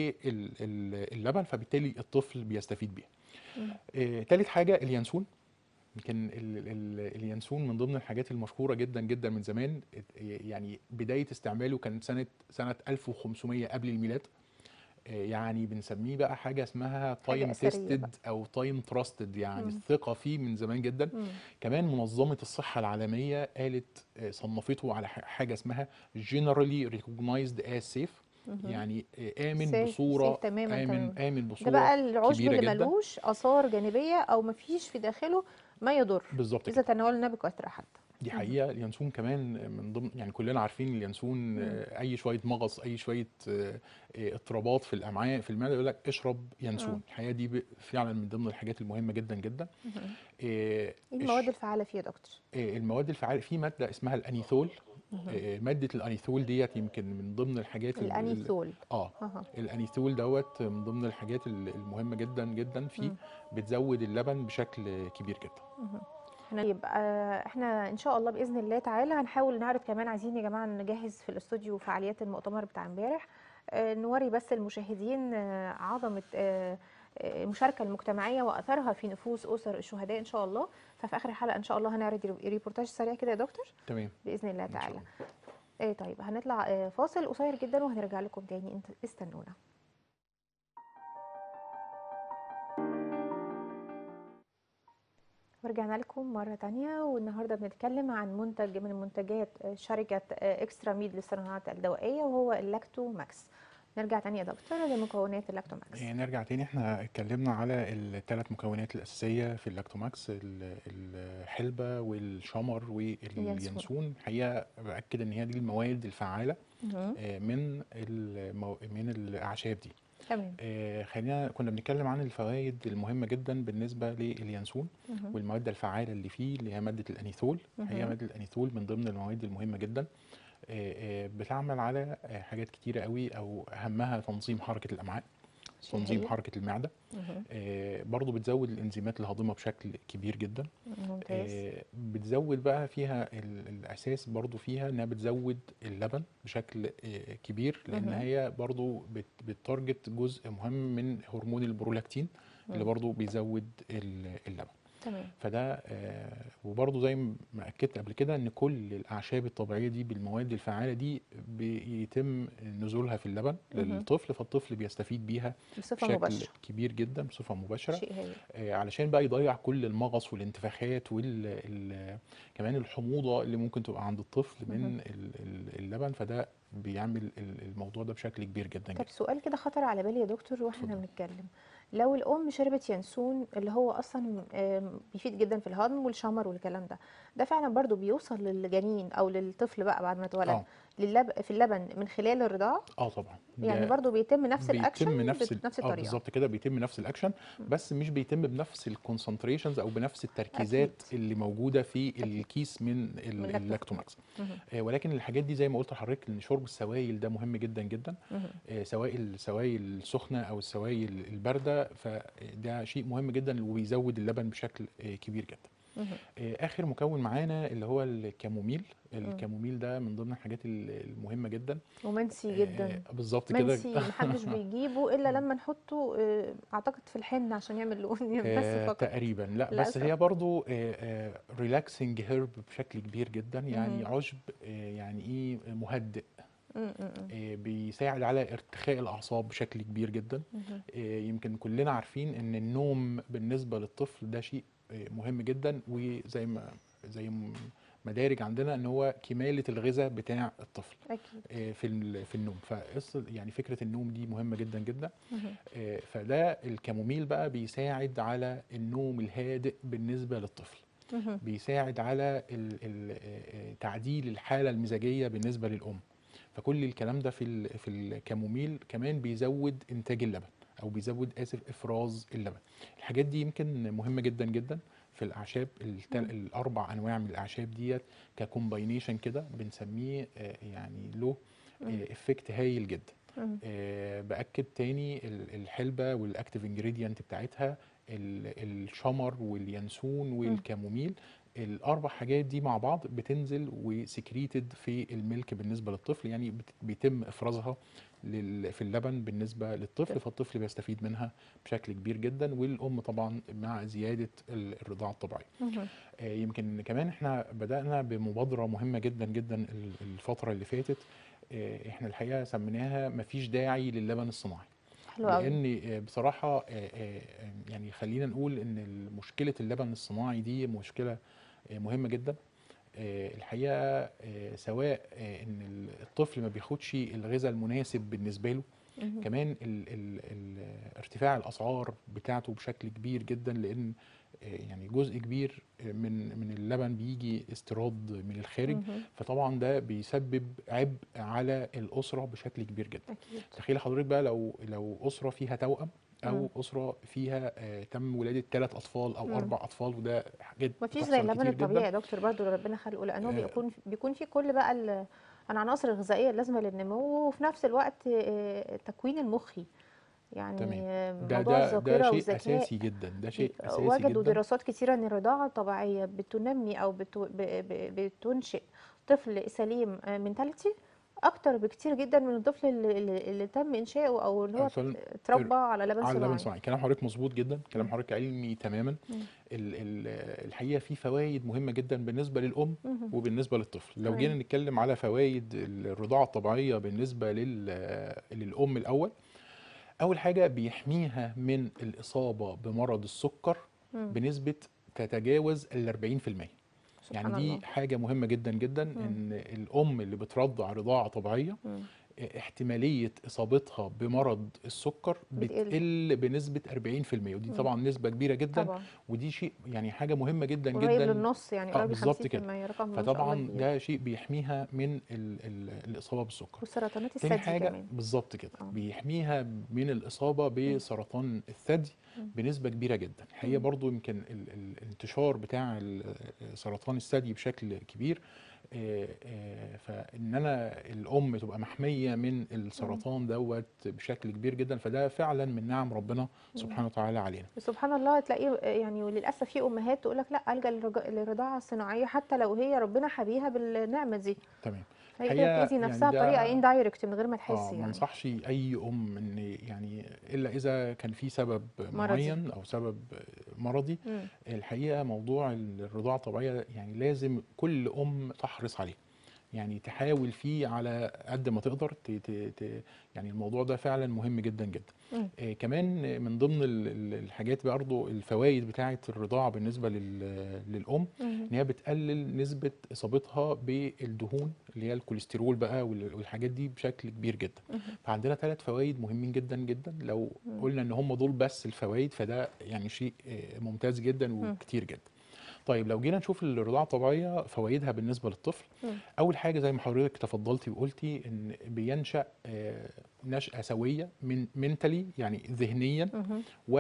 للبن فبالتالي الطفل بيستفيد بيها. مم. آه، تالت حاجه اليانسون يمكن ال- ال- اليانسون من ضمن الحاجات المشهوره جدا جدا من زمان ات- يعني بدايه استعماله كانت سنه سنه 1500 قبل الميلاد آه، يعني بنسميه بقى حاجه اسمها تايم أثرية تيستد بقى. او تايم تراستد يعني مم. الثقه فيه من زمان جدا مم. كمان منظمة الصحة العالمية قالت آه، صنفته على ح- حاجة اسمها generally recognized as safe مهم. يعني آه، آمن safe- بصورة safe تماماً آمن تماماً. آمن ده بصورة بقى العشب كبيرة اللي جدا. ملوش اثار جانبيه او ما فيش في داخله ما يضر بالظبط اذا كده تناولنا بكثره حتى دي مهم. حقيقة اليانسون كمان من ضمن يعني كلنا عارفين اليانسون آه، أي شوية مغص أي شوية آه، آه، اضطرابات في الأمعاء في المعدة يقول لك اشرب مم. يانسون الحقيقة دي ب- فعلا من ضمن الحاجات المهمة جدا جدا مهم. آه، ايه الش- المواد الفعاله فيه يا دكتور آه، المواد الفعالة في مادة اسمها الأنيثول مهم. آه، مادة الأنيثول ديت يمكن من ضمن الحاجات ال- ال- الانيثول اه اها الانيثول دوت من ضمن الحاجات ال- المهمه جدا جدا فيه مم. بتزود اللبن بشكل كبير جدا مهم. احنا يبقى احنا ان شاء الله باذن الله تعالى هنحاول نعرض كمان عايزين يا جماعه نجهز في الاستوديو فعاليات المؤتمر بتاع امبارح آه، نوري بس المشاهدين آه، عظمه آه، آه، المشاركه المجتمعيه واثرها في نفوس اسر الشهداء ان شاء الله ففي اخر الحلقه ان شاء الله هنعرض ري- ريبورتاج سريع كده يا دكتور تمام باذن الله إن شاء تعالى الله. ايه طيب هنطلع آه، فاصل قصير جدا وهنرجع لكم تاني انت استنونا ورجعنا لكم مرة تانية والنهاردة بنتكلم عن منتج من منتجات آه، شركة آه، اكسترا ميد للصناعات الدوائية وهو اللاكتو ماكس نرجع تاني يا دكتور لمكونات اللاكتو ماكس إيه، نرجع تاني احنا اتكلمنا على الثلاث مكونات الاساسيه في اللاكتوماكس ال- الحلبه والشمر واليانسون الحقيقه باكد ان هي دي المواد الفعاله مهم. آه، من المو... من الاعشاب دي تمام آه، خلينا كنا بنتكلم عن الفوائد المهمه جدا بالنسبه لليانسون مهم. والماده الفعاله اللي فيه اللي هي ماده الانيثول هي مهم. ماده الانيثول من ضمن المواد المهمه جدا آه، آه، بتعمل على آه، حاجات كتيره قوي او اهمها تنظيم حركه الامعاء شيء تنظيم هايل. حركه المعده مهم. آه، برضو بتزود الانزيمات الهاضمه بشكل كبير جدا ممتاز آه، بتزود بقى فيها ال- الاساس برضو فيها انها بتزود اللبن بشكل آه، كبير لان مهم. هي برضو بت- بتارجت جزء مهم من هرمون البرولاكتين اللي مم. برضو بيزود ال- اللبن تمام فده آه، وبرضو زي ما اكدت قبل كده ان كل الاعشاب الطبيعيه دي بالمواد الفعاله دي بيتم نزولها في اللبن مهم. للطفل فالطفل بيستفيد بيها بصفه بشكل مباشره كبير جدا بصفه مباشره شيء هايل آه، علشان بقى يضيع كل المغص والانتفاخات وال ال- كمان الحموضه اللي ممكن تبقى عند الطفل مهم. من ال- ال- اللبن فده بيعمل ال- الموضوع ده بشكل كبير جدا طب جدا سؤال كده خطر على بالي يا دكتور واحنا اتفضل. بنتكلم لو الام شربت ينسون اللي هو اصلا آم، بيفيد جدا في الهضم والشمر والكلام ده ده فعلا برضو بيوصل للجنين او للطفل بقى بعد ما اتولد اه للب... في اللبن من خلال الرضاعه اه طبعا يعني ده برضو بيتم نفس الاكشن بيتم نفس بنفس ال- اه الطريقه بالظبط كده بيتم نفس الاكشن بس مش بيتم بنفس الكونسنتريشنز او بنفس التركيزات أكيد. اللي موجوده في أكيد. الكيس من من ال- اللاكتوفورماكس. اللاكتوماكس مهم. آه، ولكن الحاجات دي زي ما قلت لحضرتك ان شرب السوائل ده مهم جدا جدا مهم. آه، سواء السوائل السخنه او السوائل البارده فده شيء مهم جدا وبيزود اللبن بشكل آه، كبير جدا مهم. آه، اخر مكون معانا اللي هو الكاموميل الكاموميل ده من ضمن الحاجات ال- المهمه جدا رومانسي جدا آه، بالظبط كده منسي محدش بيجيبه الا لما نحطه آه، اعتقد في الحنه عشان يعمل لون بس آه، فقط تقريبا لا بس للأسف. هي برضو ريلاكسنج هيرب بشكل كبير جدا يعني مهم. عشب آه، يعني ايه مهدئ م- م- م. آه، بيساعد على ارتخاء الاعصاب بشكل كبير جدا مهم. آه، يمكن كلنا عارفين ان النوم بالنسبه للطفل ده شيء آه، مهم جدا وزي ما زي م- مدارج عندنا ان هو كماله الغذاء بتاع الطفل اكيد آه، في ال- في النوم فقصه يعني فكره النوم دي مهمه جدا جدا مهم. آه، فده الكاموميل بقى بيساعد على النوم الهادئ بالنسبه للطفل مهم. بيساعد على ال- ال- آه، آه، تعديل الحاله المزاجيه بالنسبه للام فكل الكلام ده في ال- في الكاموميل كمان بيزود انتاج اللبن او بيزود اسف افراز اللبن الحاجات دي يمكن مهمه جدا جدا في الاعشاب التل... الاربع انواع من الاعشاب ديت ككومباينيشن كده بنسميه آه، يعني له افكت هايل جدا مهم. آه، باكد تاني ال- الحلبه والاكتيف انجريدينت بتاعتها ال- الشمر واليانسون والكاموميل الاربع حاجات دي مع بعض بتنزل وسكريتد في الملك بالنسبه للطفل يعني بت- بيتم افرازها لل- في اللبن بالنسبه للطفل فالطفل بيستفيد منها بشكل كبير جدا والام طبعا مع زياده ال- الرضاعه الطبيعيه مهم. آه، يمكن كمان احنا بدأنا بمبادرة مهمة جدا جدا ال- الفترة اللي فاتت آه، احنا الحقيقة سميناها مفيش داعي للبن الصناعي حلو قوي لان آه، بصراحة آه، آه، يعني خلينا نقول ان مشكلة اللبن الصناعي دي مشكلة آه، مهمة جدا آه، الحقيقة آه، سواء آه، ان الطفل ما بياخدش الغذاء المناسب بالنسبة له مهم. كمان ال ال ال ارتفاع الاسعار بتاعته بشكل كبير جدا لان آه، يعني جزء كبير من من اللبن بيجي استيراد من الخارج مهم. فطبعا ده بيسبب عبء على الاسره بشكل كبير جدا اكيد تخيل حضرتك بقى لو لو اسره فيها توأم او مم. اسره فيها آه، تم ولاده ثلاث اطفال او مم. اربع اطفال وده حاجات مفيش بتحصل زي اللبن كتير جداً. الطبيعي يا دكتور برضو اللي ربنا خلقه لانه آه. بيكون بيكون فيه كل بقى ال- العناصر الغذائيه اللازمه للنمو وفي نفس الوقت آه، التكوين المخي يعني تمام. آه، ده موضوع ده الذاكره ده شيء والذكاء اساسي جدا ده شيء اساسي وجدوا جدا دراسات كتيرة ان الرضاعة الطبيعية بتنمي او بتو ب- ب- بتنشئ طفل سليم منتاليتي اكتر بكتير جدا من الطفل اللي, اللي اللي تم انشاؤه او اللي هو فعلاً اتربى على لبن على اللبن صناعي صناعي كلام حضرتك مظبوط جدا كلام مم. حضرتك علمي تماما مم. ال ال الحقيقه في فوائد مهمه جدا بالنسبه للام مهم. وبالنسبه للطفل لو تمام. جينا نتكلم على فوائد الرضاعه الطبيعيه بالنسبه لل للام الاول اول حاجه بيحميها من الاصابه بمرض السكر مم. بنسبه تتجاوز ال 40% سبحان يعني دي الله. حاجه مهمه جدا جدا ان الام اللي بترضع رضاعه طبيعيه مم. احتماليه اصابتها بمرض السكر بتقل. بتقل بنسبه 40% ودي مم. طبعا نسبه كبيره جدا طبعا ودي شيء يعني حاجه مهمه جدا قريب جدا للنص يعني آه، قريب ل بالظبط 50% كده. رقم ما شاء الله فطبعا كبير. ده شيء بيحميها من ال ال الاصابه بالسكر والسرطانات تاني الثدي حاجه كمان بالظبط كده آه. بيحميها من الاصابه بسرطان الثدي مم. بنسبه كبيره جدا هي مم. برضو يمكن ال ال الانتشار بتاع ال- سرطان الثدي بشكل كبير آه، آه، فان انا الام تبقى محميه من السرطان دوت بشكل كبير جدا فده فعلا من نعم ربنا سبحانه وتعالى علينا سبحان الله تلاقيه يعني وللاسف في امهات تقول لك لا الجا للرج- للرضاعه الصناعيه حتى لو هي ربنا حبيها بالنعمه دي تمام فهي الحقيقة كده بتاذي يعني نفسها ده- بطريقه اندايركت من غير ما تحس اه ما يعني انصحش اي ام ان يعني الا اذا كان في سبب مرضي. معين او سبب مرضي مم. الحقيقه موضوع الرضاعه الطبيعيه يعني لازم كل ام تحرص عليه يعني تحاول فيه على قد ما تقدر ت ت ت يعني الموضوع ده فعلا مهم جدا جدا مم. آه كمان من ضمن ال- ال- الحاجات برضو الفوائد بتاعه الرضاعه بالنسبه لل- للام مم. ان هي بتقلل نسبه اصابتها بالدهون اللي هي الكوليسترول بقى وال- والحاجات دي بشكل كبير جدا مم. فعندنا ثلاث فوائد مهمين جدا جدا لو مم. قلنا ان هم دول بس الفوائد فده يعني شيء آه، ممتاز جدا وكتير جدا طيب لو جينا نشوف الرضاعه الطبيعيه فوائدها بالنسبه للطفل مم. اول حاجه زي ما حضرتك تفضلتي وقلتي ان بينشا آه، نشاه سويه من منتلي يعني ذهنيا مهم.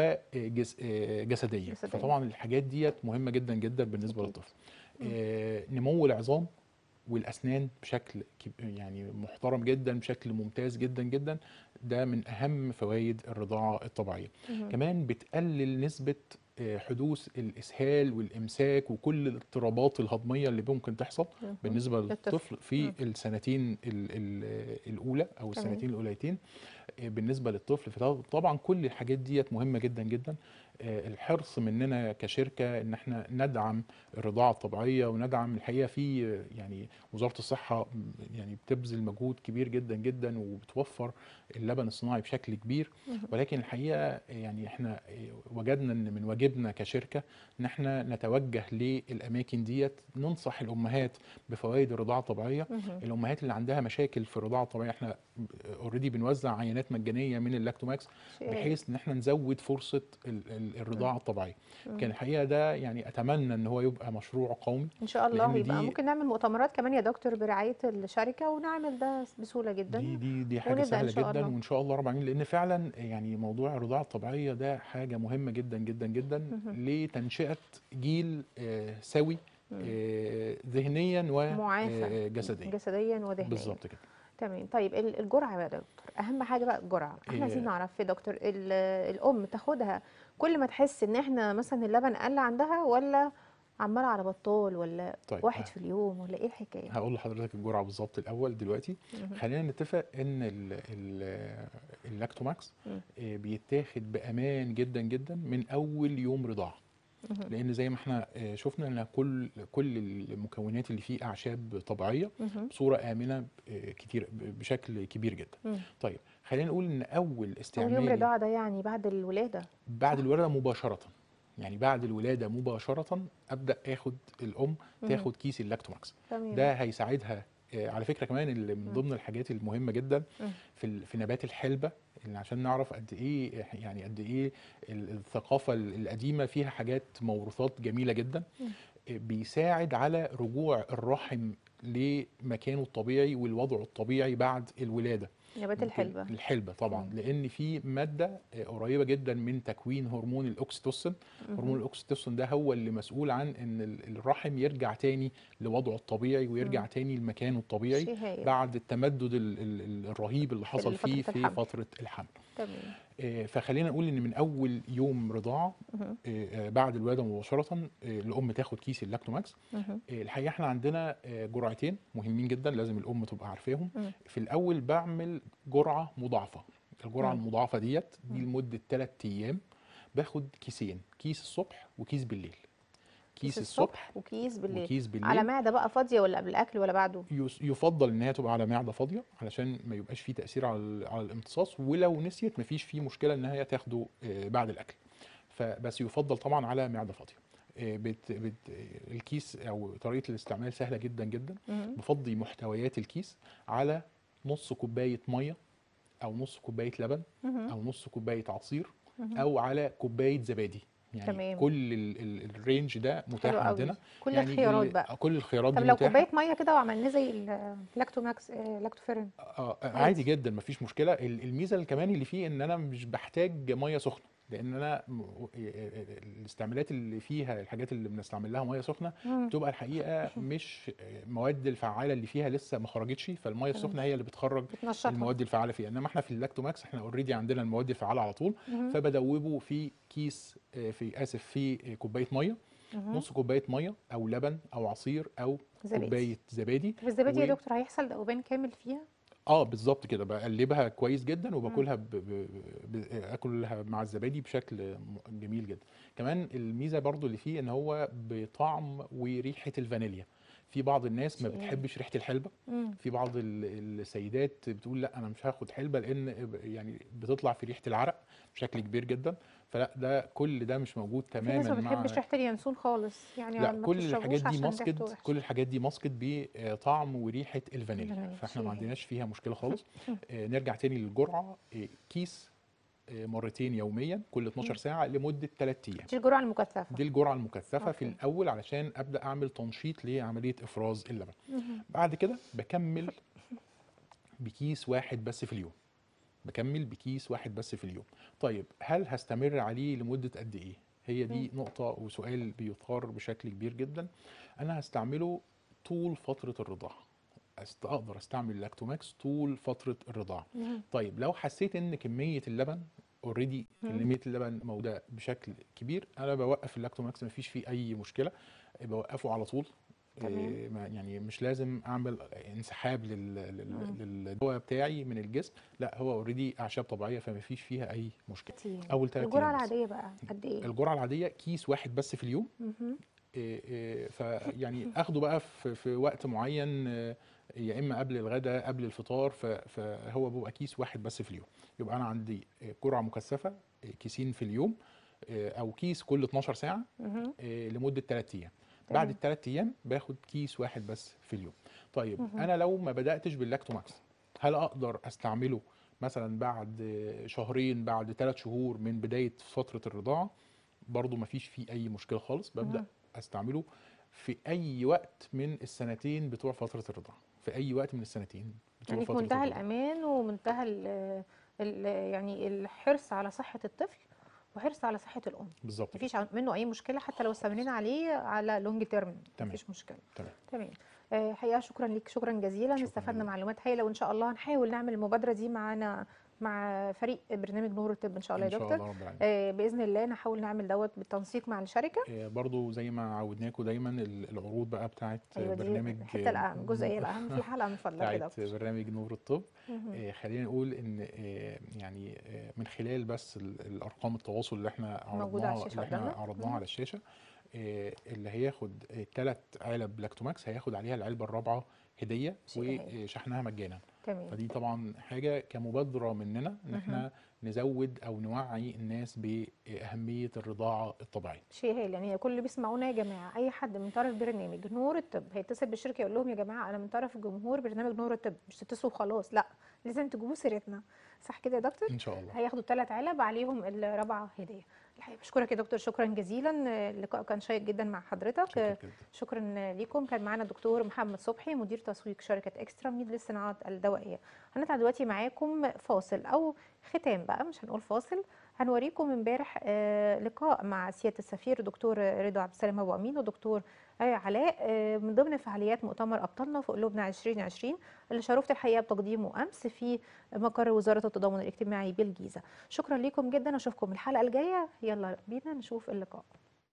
وجسديا جسدياً. فطبعا الحاجات ديت مهمه جدا جدا بالنسبه أكيد. للطفل آه، نمو العظام والاسنان بشكل كب- يعني محترم جدا بشكل ممتاز جدا جدا ده من اهم فوائد الرضاعه الطبيعيه مهم. كمان بتقلل نسبه آه، حدوث الاسهال والامساك وكل الاضطرابات الهضميه اللي ممكن تحصل مهم. بالنسبه للطفل. للطفل في مم. السنتين ال- ال- الاولى او تمام. السنتين الاوليتين آه، بالنسبه للطفل فطبعا كل الحاجات ديت مهمه جدا جدا آه، الحرص مننا كشركه ان احنا ندعم الرضاعه الطبيعيه وندعم الحقيقه في آه، يعني وزاره الصحه م- يعني بتبذل مجهود كبير جدا جدا وبتوفر اللبن الصناعي بشكل كبير مهم. ولكن الحقيقه يعني احنا وجدنا ان من واجبنا كشركه ان احنا نتوجه للاماكن ديت ننصح الامهات بفوائد الرضاعه الطبيعيه مهم. الامهات اللي عندها مشاكل في الرضاعه الطبيعيه احنا اوريدي بنوزع عينات مجانيه من اللاكتوماكس شيء بحيث ان احنا نزود فرصه ال- ال- الرضاعه الطبيعيه مم. كان الحقيقه ده يعني اتمنى ان هو يبقى مشروع قومي ان شاء الله لأن يبقى دي- ممكن نعمل مؤتمرات كمان يا دكتور برعايه الشركه ونعمل ده بسهوله جدا دي دي دي حاجه ونبدأ إن سهله شاء جدا الله. وان شاء الله رب العالمين لان فعلا يعني موضوع الرضاعه الطبيعيه ده حاجه مهمه جدا جدا جدا مهم. لتنشئه جيل آه، سوي مم. آه، ذهنيا معافى وجسديا جسديا وذهنيا بالظبط كده تمام طيب ال- الجرعه بقى يا دكتور اهم حاجه بقى الجرعه احنا عايزين إيه. نعرف يا دكتور ال- الام تاخدها كل ما تحس ان احنا مثلا اللبن قل عندها ولا عماله على بطال ولا طيب واحد ه- في اليوم ولا ايه الحكايه هقول لحضرتك الجرعه بالظبط الاول دلوقتي مهم. خلينا نتفق ان ال- ال- اللاكتوماكس مم. آه، بيتاخد بامان جدا جدا من اول يوم رضاعه مهم. لان زي ما احنا آه، شفنا ان كل كل المكونات اللي فيه اعشاب طبيعيه مهم. بصوره امنه آه، كتير ب- بشكل كبير جدا مم. طيب خلينا نقول ان اول اول يوم استعمال رضاعه ده يعني بعد الولاده بعد صح؟ الولاده مباشره يعني بعد الولاده مباشره ابدا اخد الام مم. تاخد كيس اللاكتوماكس تمام ده هيساعدها آه، على فكره كمان اللي من مم. ضمن الحاجات المهمه جدا مم. في ال- في نبات الحلبه اللي عشان نعرف قد ايه يعني قد ايه ال- الثقافه ال- القديمه فيها حاجات موروثات جميله جدا مم. آه، بيساعد على رجوع الرحم لمكانه الطبيعي والوضع الطبيعي بعد الولاده نبات ممكن- الحلبه الحلبه طبعا مم. لان في ماده آه، قريبه جدا من تكوين هرمون الاكسيتوسين هرمون مهم. الاكسيتوسين ده هو اللي مسؤول عن ان ال- الرحم يرجع تاني لوضعه الطبيعي ويرجع مم. تاني لمكانه الطبيعي شيء هايل بعد التمدد ال- ال- ال- الرهيب اللي حصل فترة فيه في الحمل. فتره الحمل تمام آه، فخلينا نقول ان من اول يوم رضاعه مهم. آه، آه، بعد الولاده مباشره آه، الام تاخد كيس اللاكتوماكس مهم. آه، الحقيقه احنا عندنا آه، جرعتين مهمين جدا لازم الام تبقى عارفاهم مم. في الاول بعمل جرعه مضاعفه الجرعه مم. المضاعفه ديت دي مم. لمده 3 ايام باخد كيسين كيس الصبح وكيس بالليل كيس الصبح وكيس بالليل وكيس بالليل على معده بقى فاضيه ولا قبل الاكل ولا بعده يس- يفضل ان هي تبقى على معده فاضيه علشان ما يبقاش فيه تاثير على ال- على الامتصاص ولو نسيت مفيش فيه مشكله ان هي تاخده آه، بعد الاكل فبس يفضل طبعا على معده فاضيه آه، بت بت الكيس او طريقه الاستعمال سهله جدا جدا مهم. بفضي محتويات الكيس على نص كوبايه ميه او نص كوبايه لبن مهم. او نص كوبايه عصير مهم. او على كوبايه زبادي يعني تمام. كل ال- ال- الرينج ده متاح حلو قوي عندنا كل يعني الخيارات ال- بقى كل الخيارات طب دي لو متاحه كوبايه ميه كده وعملناه زي اللاكتوماكس آه، لاكتوفيرين آه آه، عادي. عادي جدا مفيش مشكله ال- الميزه اللي كمان اللي فيه ان انا مش بحتاج ميه سخنه لان انا م- الاستعمالات اللي فيها الحاجات اللي بنستعمل لها ميه سخنه مم. بتبقى الحقيقه مش المواد الفعاله اللي فيها لسه ما خرجتش فالميه السخنه هي اللي بتخرج بتنشطها المواد الفعاله فيها انما احنا في اللاكتوماكس احنا اوريدي عندنا المواد الفعاله على طول مهم. فبدوبه في كيس آه، في اسف في كوبايه ميه مهم. نص كوبايه ميه او لبن او عصير او زبادي. كوبايه زبادي طب الزبادي يا و- دكتور هيحصل ذوبان كامل فيها اه بالظبط كده بقلبها كويس جدا وباكلها ب... ب... ب... اكلها مع الزبادي بشكل م- جميل جدا كمان الميزه برضو اللي فيه ان هو بطعم وريحه الفانيليا في بعض الناس ما شيء. بتحبش ريحه الحلبه مم. في بعض ال- السيدات بتقول لا انا مش هاخد حلبه لان ب- يعني بتطلع في ريحه العرق بشكل كبير جدا فلا ده كل ده مش موجود في ناس تماما ما مع بتحبش ريحه اليانسون خالص يعني لا ما كل تشربوش الحاجات دي عشان ماسكت ريحته وحشة. كل الحاجات دي ماسكت بطعم وريحه الفانيليا الفانيليا، فاحنا ما شيء. عندناش فيها مشكله خالص آه، نرجع تاني للجرعه آه، كيس آه، مرتين يوميا كل 12 ساعه لمده 3 ايام دي الجرعه المكثفه دي الجرعه المكثفه في أوكي. الاول علشان ابدا اعمل تنشيط لعمليه افراز اللبن مهم. بعد كده بكمل بكيس واحد بس في اليوم بكمل بكيس واحد بس في اليوم طيب هل هستمر عليه لمدة قد ايه هي دي نقطة وسؤال بيثار بشكل كبير جدا انا هستعمله طول فترة الرضاعة أست- اقدر استعمل لاكتوماكس طول فترة الرضاعة مهم. طيب لو حسيت ان كمية اللبن اوريدي كمية اللبن موجودة بشكل كبير انا بوقف اللاكتوماكس مفيش فيه اي مشكلة بوقفه على طول تمام. إيه، ما- يعني مش لازم اعمل انسحاب لل- لل- للدواء بتاعي من الجسم لا هو اوريدي اعشاب طبيعيه فما فيش فيها اي مشكله أيام. اول ثلاث الجرعه ايام بس. العاديه بقى قد ايه الجرعه العاديه كيس واحد بس في اليوم مهم. إيه، إيه، فيعني اخده بقى في, في وقت معين آه، يا اما قبل الغداء قبل الفطار ف- فهو بيبقى كيس واحد بس في اليوم يبقى انا عندي آه، جرعه مكثفه آه، كيسين في اليوم آه، او كيس كل 12 ساعه مهم. آه، لمده 3 ايام تمام. بعد الثلاث ايام باخد كيس واحد بس في اليوم طيب مهم. انا لو ما بداتش باللاكتوماكس هل اقدر استعمله مثلا بعد آه، شهرين بعد ثلاث شهور من بدايه فتره الرضاعه برضو ما فيش فيه اي مشكله خالص ببدا مهم. استعمله في اي وقت من السنتين بتوع فتره الرضاعه في اي وقت من السنتين بتوع يعني في فتره منتهى الرضاعه الامان ومنتهى ال ال يعني الحرص على صحه الطفل وحرص على صحه الام بالظبط كده. مفيش ع- منه اي مشكله حتى لو استمرينا عليه على لونج تيرم تمام. مفيش مشكله تمام تمام آه، حقيقه شكرا ليك شكرا جزيلا شكراً استفدنا ليك. معلومات هايله وان شاء الله هنحاول نعمل المبادره دي معانا مع فريق برنامج نور الطب ان شاء الله ان يا شاء دكتور الله رب العالمين آه، باذن الله نحاول نعمل دوت بالتنسيق مع الشركه آه، برضو زي ما عودناكم دايما ال- العروض بقى بتاعت ايوه دي برنامج الحته الاهم الجزئيه الاهم في الحلقه من فضلك يا بتاعت دكتور برنامج نور الطب مهم. آه، خلينا نقول ان آه، يعني آه، من خلال بس ال- الارقام التواصل اللي احنا موجودة على عرضناها الشاشة اللي احنا قدامنا. عرضناها مم. على الشاشه آه، اللي هياخد ثلاث علب لاكتوماكس هياخد عليها العلبه الرابعه هديه شيء هايل. وشحنها مجانا تمام فدي طبعا حاجه كمبادره مننا ان احنا نزود او نوعي الناس باهميه الرضاعه الطبيعيه شيء هايل يعني كل اللي بيسمعونا يا جماعه اي حد من طرف برنامج نور الطب هيتصل بالشركه يقول لهم يا جماعه انا من طرف جمهور برنامج نور الطب مش تتصلوا خلاص لا لازم تجيبوا سيرتنا صح كده يا دكتور ان شاء الله هياخدوا ثلاث علب عليهم الرابعه هديه الحقيقه بشكرك يا دكتور شكرا جزيلا اللقاء كان شيق جدا مع حضرتك شكرا جدا شكرا ليكم كان معنا الدكتور محمد صبحي مدير تسويق شركه اكسترا ميد للصناعات الدوائيه هنطلع دلوقتي معاكم فاصل او ختام بقى مش هنقول فاصل هنوريكم امبارح آه، لقاء مع سياده السفير دكتور رضا عبد السلام ابو امين ودكتور آية علاء آه، من ضمن فعاليات مؤتمر ابطالنا في قلوبنا 2020 اللي شرفت الحقيقه بتقديمه امس في مقر وزاره التضامن الاجتماعي بالجيزه شكرا لكم جدا اشوفكم الحلقه الجايه يلا بينا نشوف اللقاء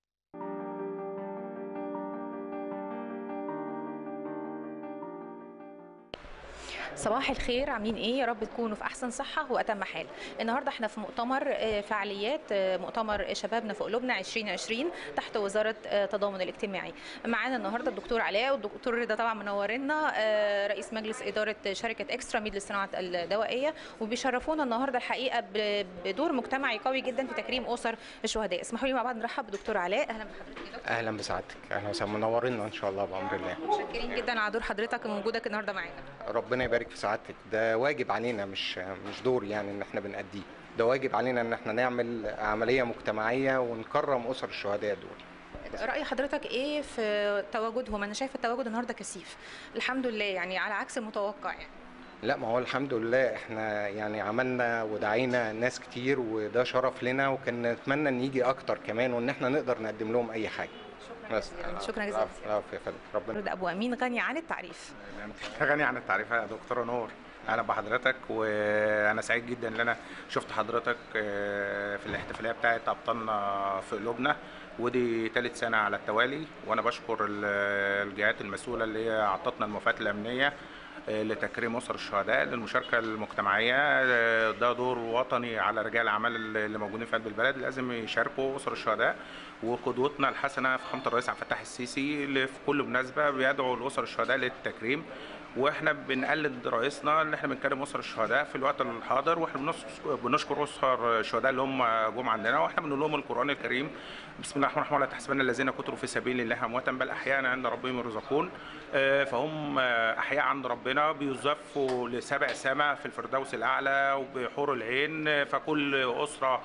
صباح الخير عاملين ايه يا رب تكونوا في احسن صحه واتم حال النهارده احنا في مؤتمر آه، فعاليات آه، مؤتمر شبابنا في قلوبنا 2020 تحت وزاره آه، التضامن الاجتماعي معانا النهارده الدكتور علاء والدكتور رضا طبعا منورنا آه، رئيس مجلس اداره شركه اكسترا ميد للصناعه الدوائيه وبيشرفونا النهارده الحقيقه ب- بدور مجتمعي قوي جدا في تكريم اسر الشهداء اسمحوا لي مع بعض نرحب بدكتور علاء اهلا بحضرتك يا دكتور اهلا بسعادتك اهلا وسهلا منورينا ان شاء الله بامر الله متشكرين جدا على دور حضرتك ووجودك النهارده معانا ربنا يبارك في سعادتك ده واجب علينا مش مش دور يعني ان احنا بنأديه ده واجب علينا ان احنا نعمل عمليه مجتمعيه ونكرم اسر الشهداء دول رأي حضرتك ايه في تواجدهم؟ انا شايفه التواجد النهارده كثيف. الحمد لله يعني على عكس المتوقع يعني. لا ما هو الحمد لله احنا يعني عملنا ودعينا ناس كتير وده شرف لنا وكان نتمنى ان يجي اكتر كمان وان احنا نقدر نقدم لهم اي حاجه بس شكرا جزيلا العفو العفو يا فندم ربنا رد ابو امين غني عن التعريف غني عن التعريف يا دكتوره نور اهلا بحضرتك وانا سعيد جدا ان انا شفت حضرتك آه، في الاحتفاليه بتاعه ابطالنا في قلوبنا ودي ثالث سنه على التوالي وانا بشكر ال- الجهات المسؤوله اللي هي اعطتنا الموافقات الامنيه آه، لتكريم اسر الشهداء للمشاركه المجتمعيه آه، ده دور وطني على رجال الاعمال اللي موجودين في قلب البلد لازم يشاركوا اسر الشهداء وقدوتنا الحسنه فخامه الرئيس عبد الفتاح السيسي اللي في كل مناسبه بيدعو الاسر الشهداء للتكريم واحنا بنقلد رئيسنا ان احنا بنكرم اسر الشهداء في الوقت الحاضر واحنا بنس- بنشكر اسر الشهداء اللي هم جم عندنا واحنا بنقول لهم القران الكريم بسم الله الرحمن الرحيم لا تحسبن الذين كتروا في سبيل الله امواتا بل احياء عند ربهم يرزقون آه، فهم آه، احياء عند ربنا بيزفوا لسبع سما في الفردوس الاعلى وبحور العين آه، فكل اسره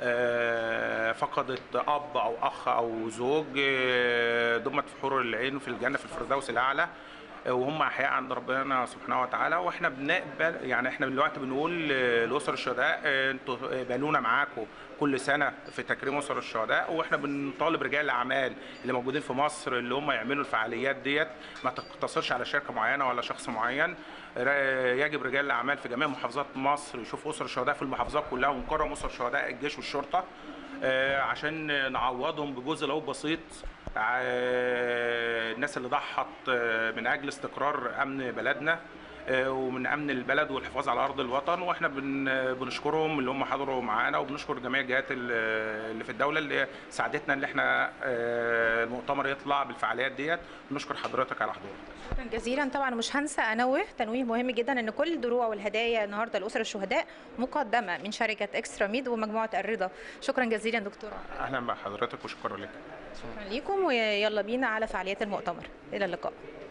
آه، فقدت اب او اخ او زوج آه، ضمت في حور العين في الجنه في الفردوس الاعلى آه، وهم احياء عند ربنا سبحانه وتعالى واحنا بنقبل يعني احنا دلوقتي بنقول آه، لاسر الشهداء آه، انتوا بانونا معاكم كل سنه في تكريم اسر الشهداء واحنا بنطالب رجال الاعمال اللي موجودين في مصر اللي هم يعملوا الفعاليات ديت ما تقتصرش على شركه معينه ولا شخص معين را- يجب رجال الاعمال في جميع محافظات مصر يشوفوا اسر الشهداء في المحافظات كلها ونكرم اسر شهداء الجيش والشرطه آه، عشان نعوضهم بجزء لو بسيط ع- الناس اللي ضحت آه، من اجل استقرار امن بلدنا آه، ومن امن البلد والحفاظ على ارض الوطن واحنا بن- بنشكرهم اللي هم حضروا معانا وبنشكر جميع الجهات ال- اللي في الدوله اللي ساعدتنا ان احنا آه، المؤتمر يطلع بالفعاليات ديت بنشكر حضرتك على حضورك شكرا جزيلا طبعا مش هنسى انوه تنويه مهم جدا ان كل الدروع والهدايا النهارده لاسر الشهداء مقدمه من شركه اكسترا ميد ومجموعه الرضا شكرا جزيلا دكتوره اهلا بحضرتك وشكرا لك شكرا ليكم ويلا بينا على فعاليات المؤتمر الى اللقاء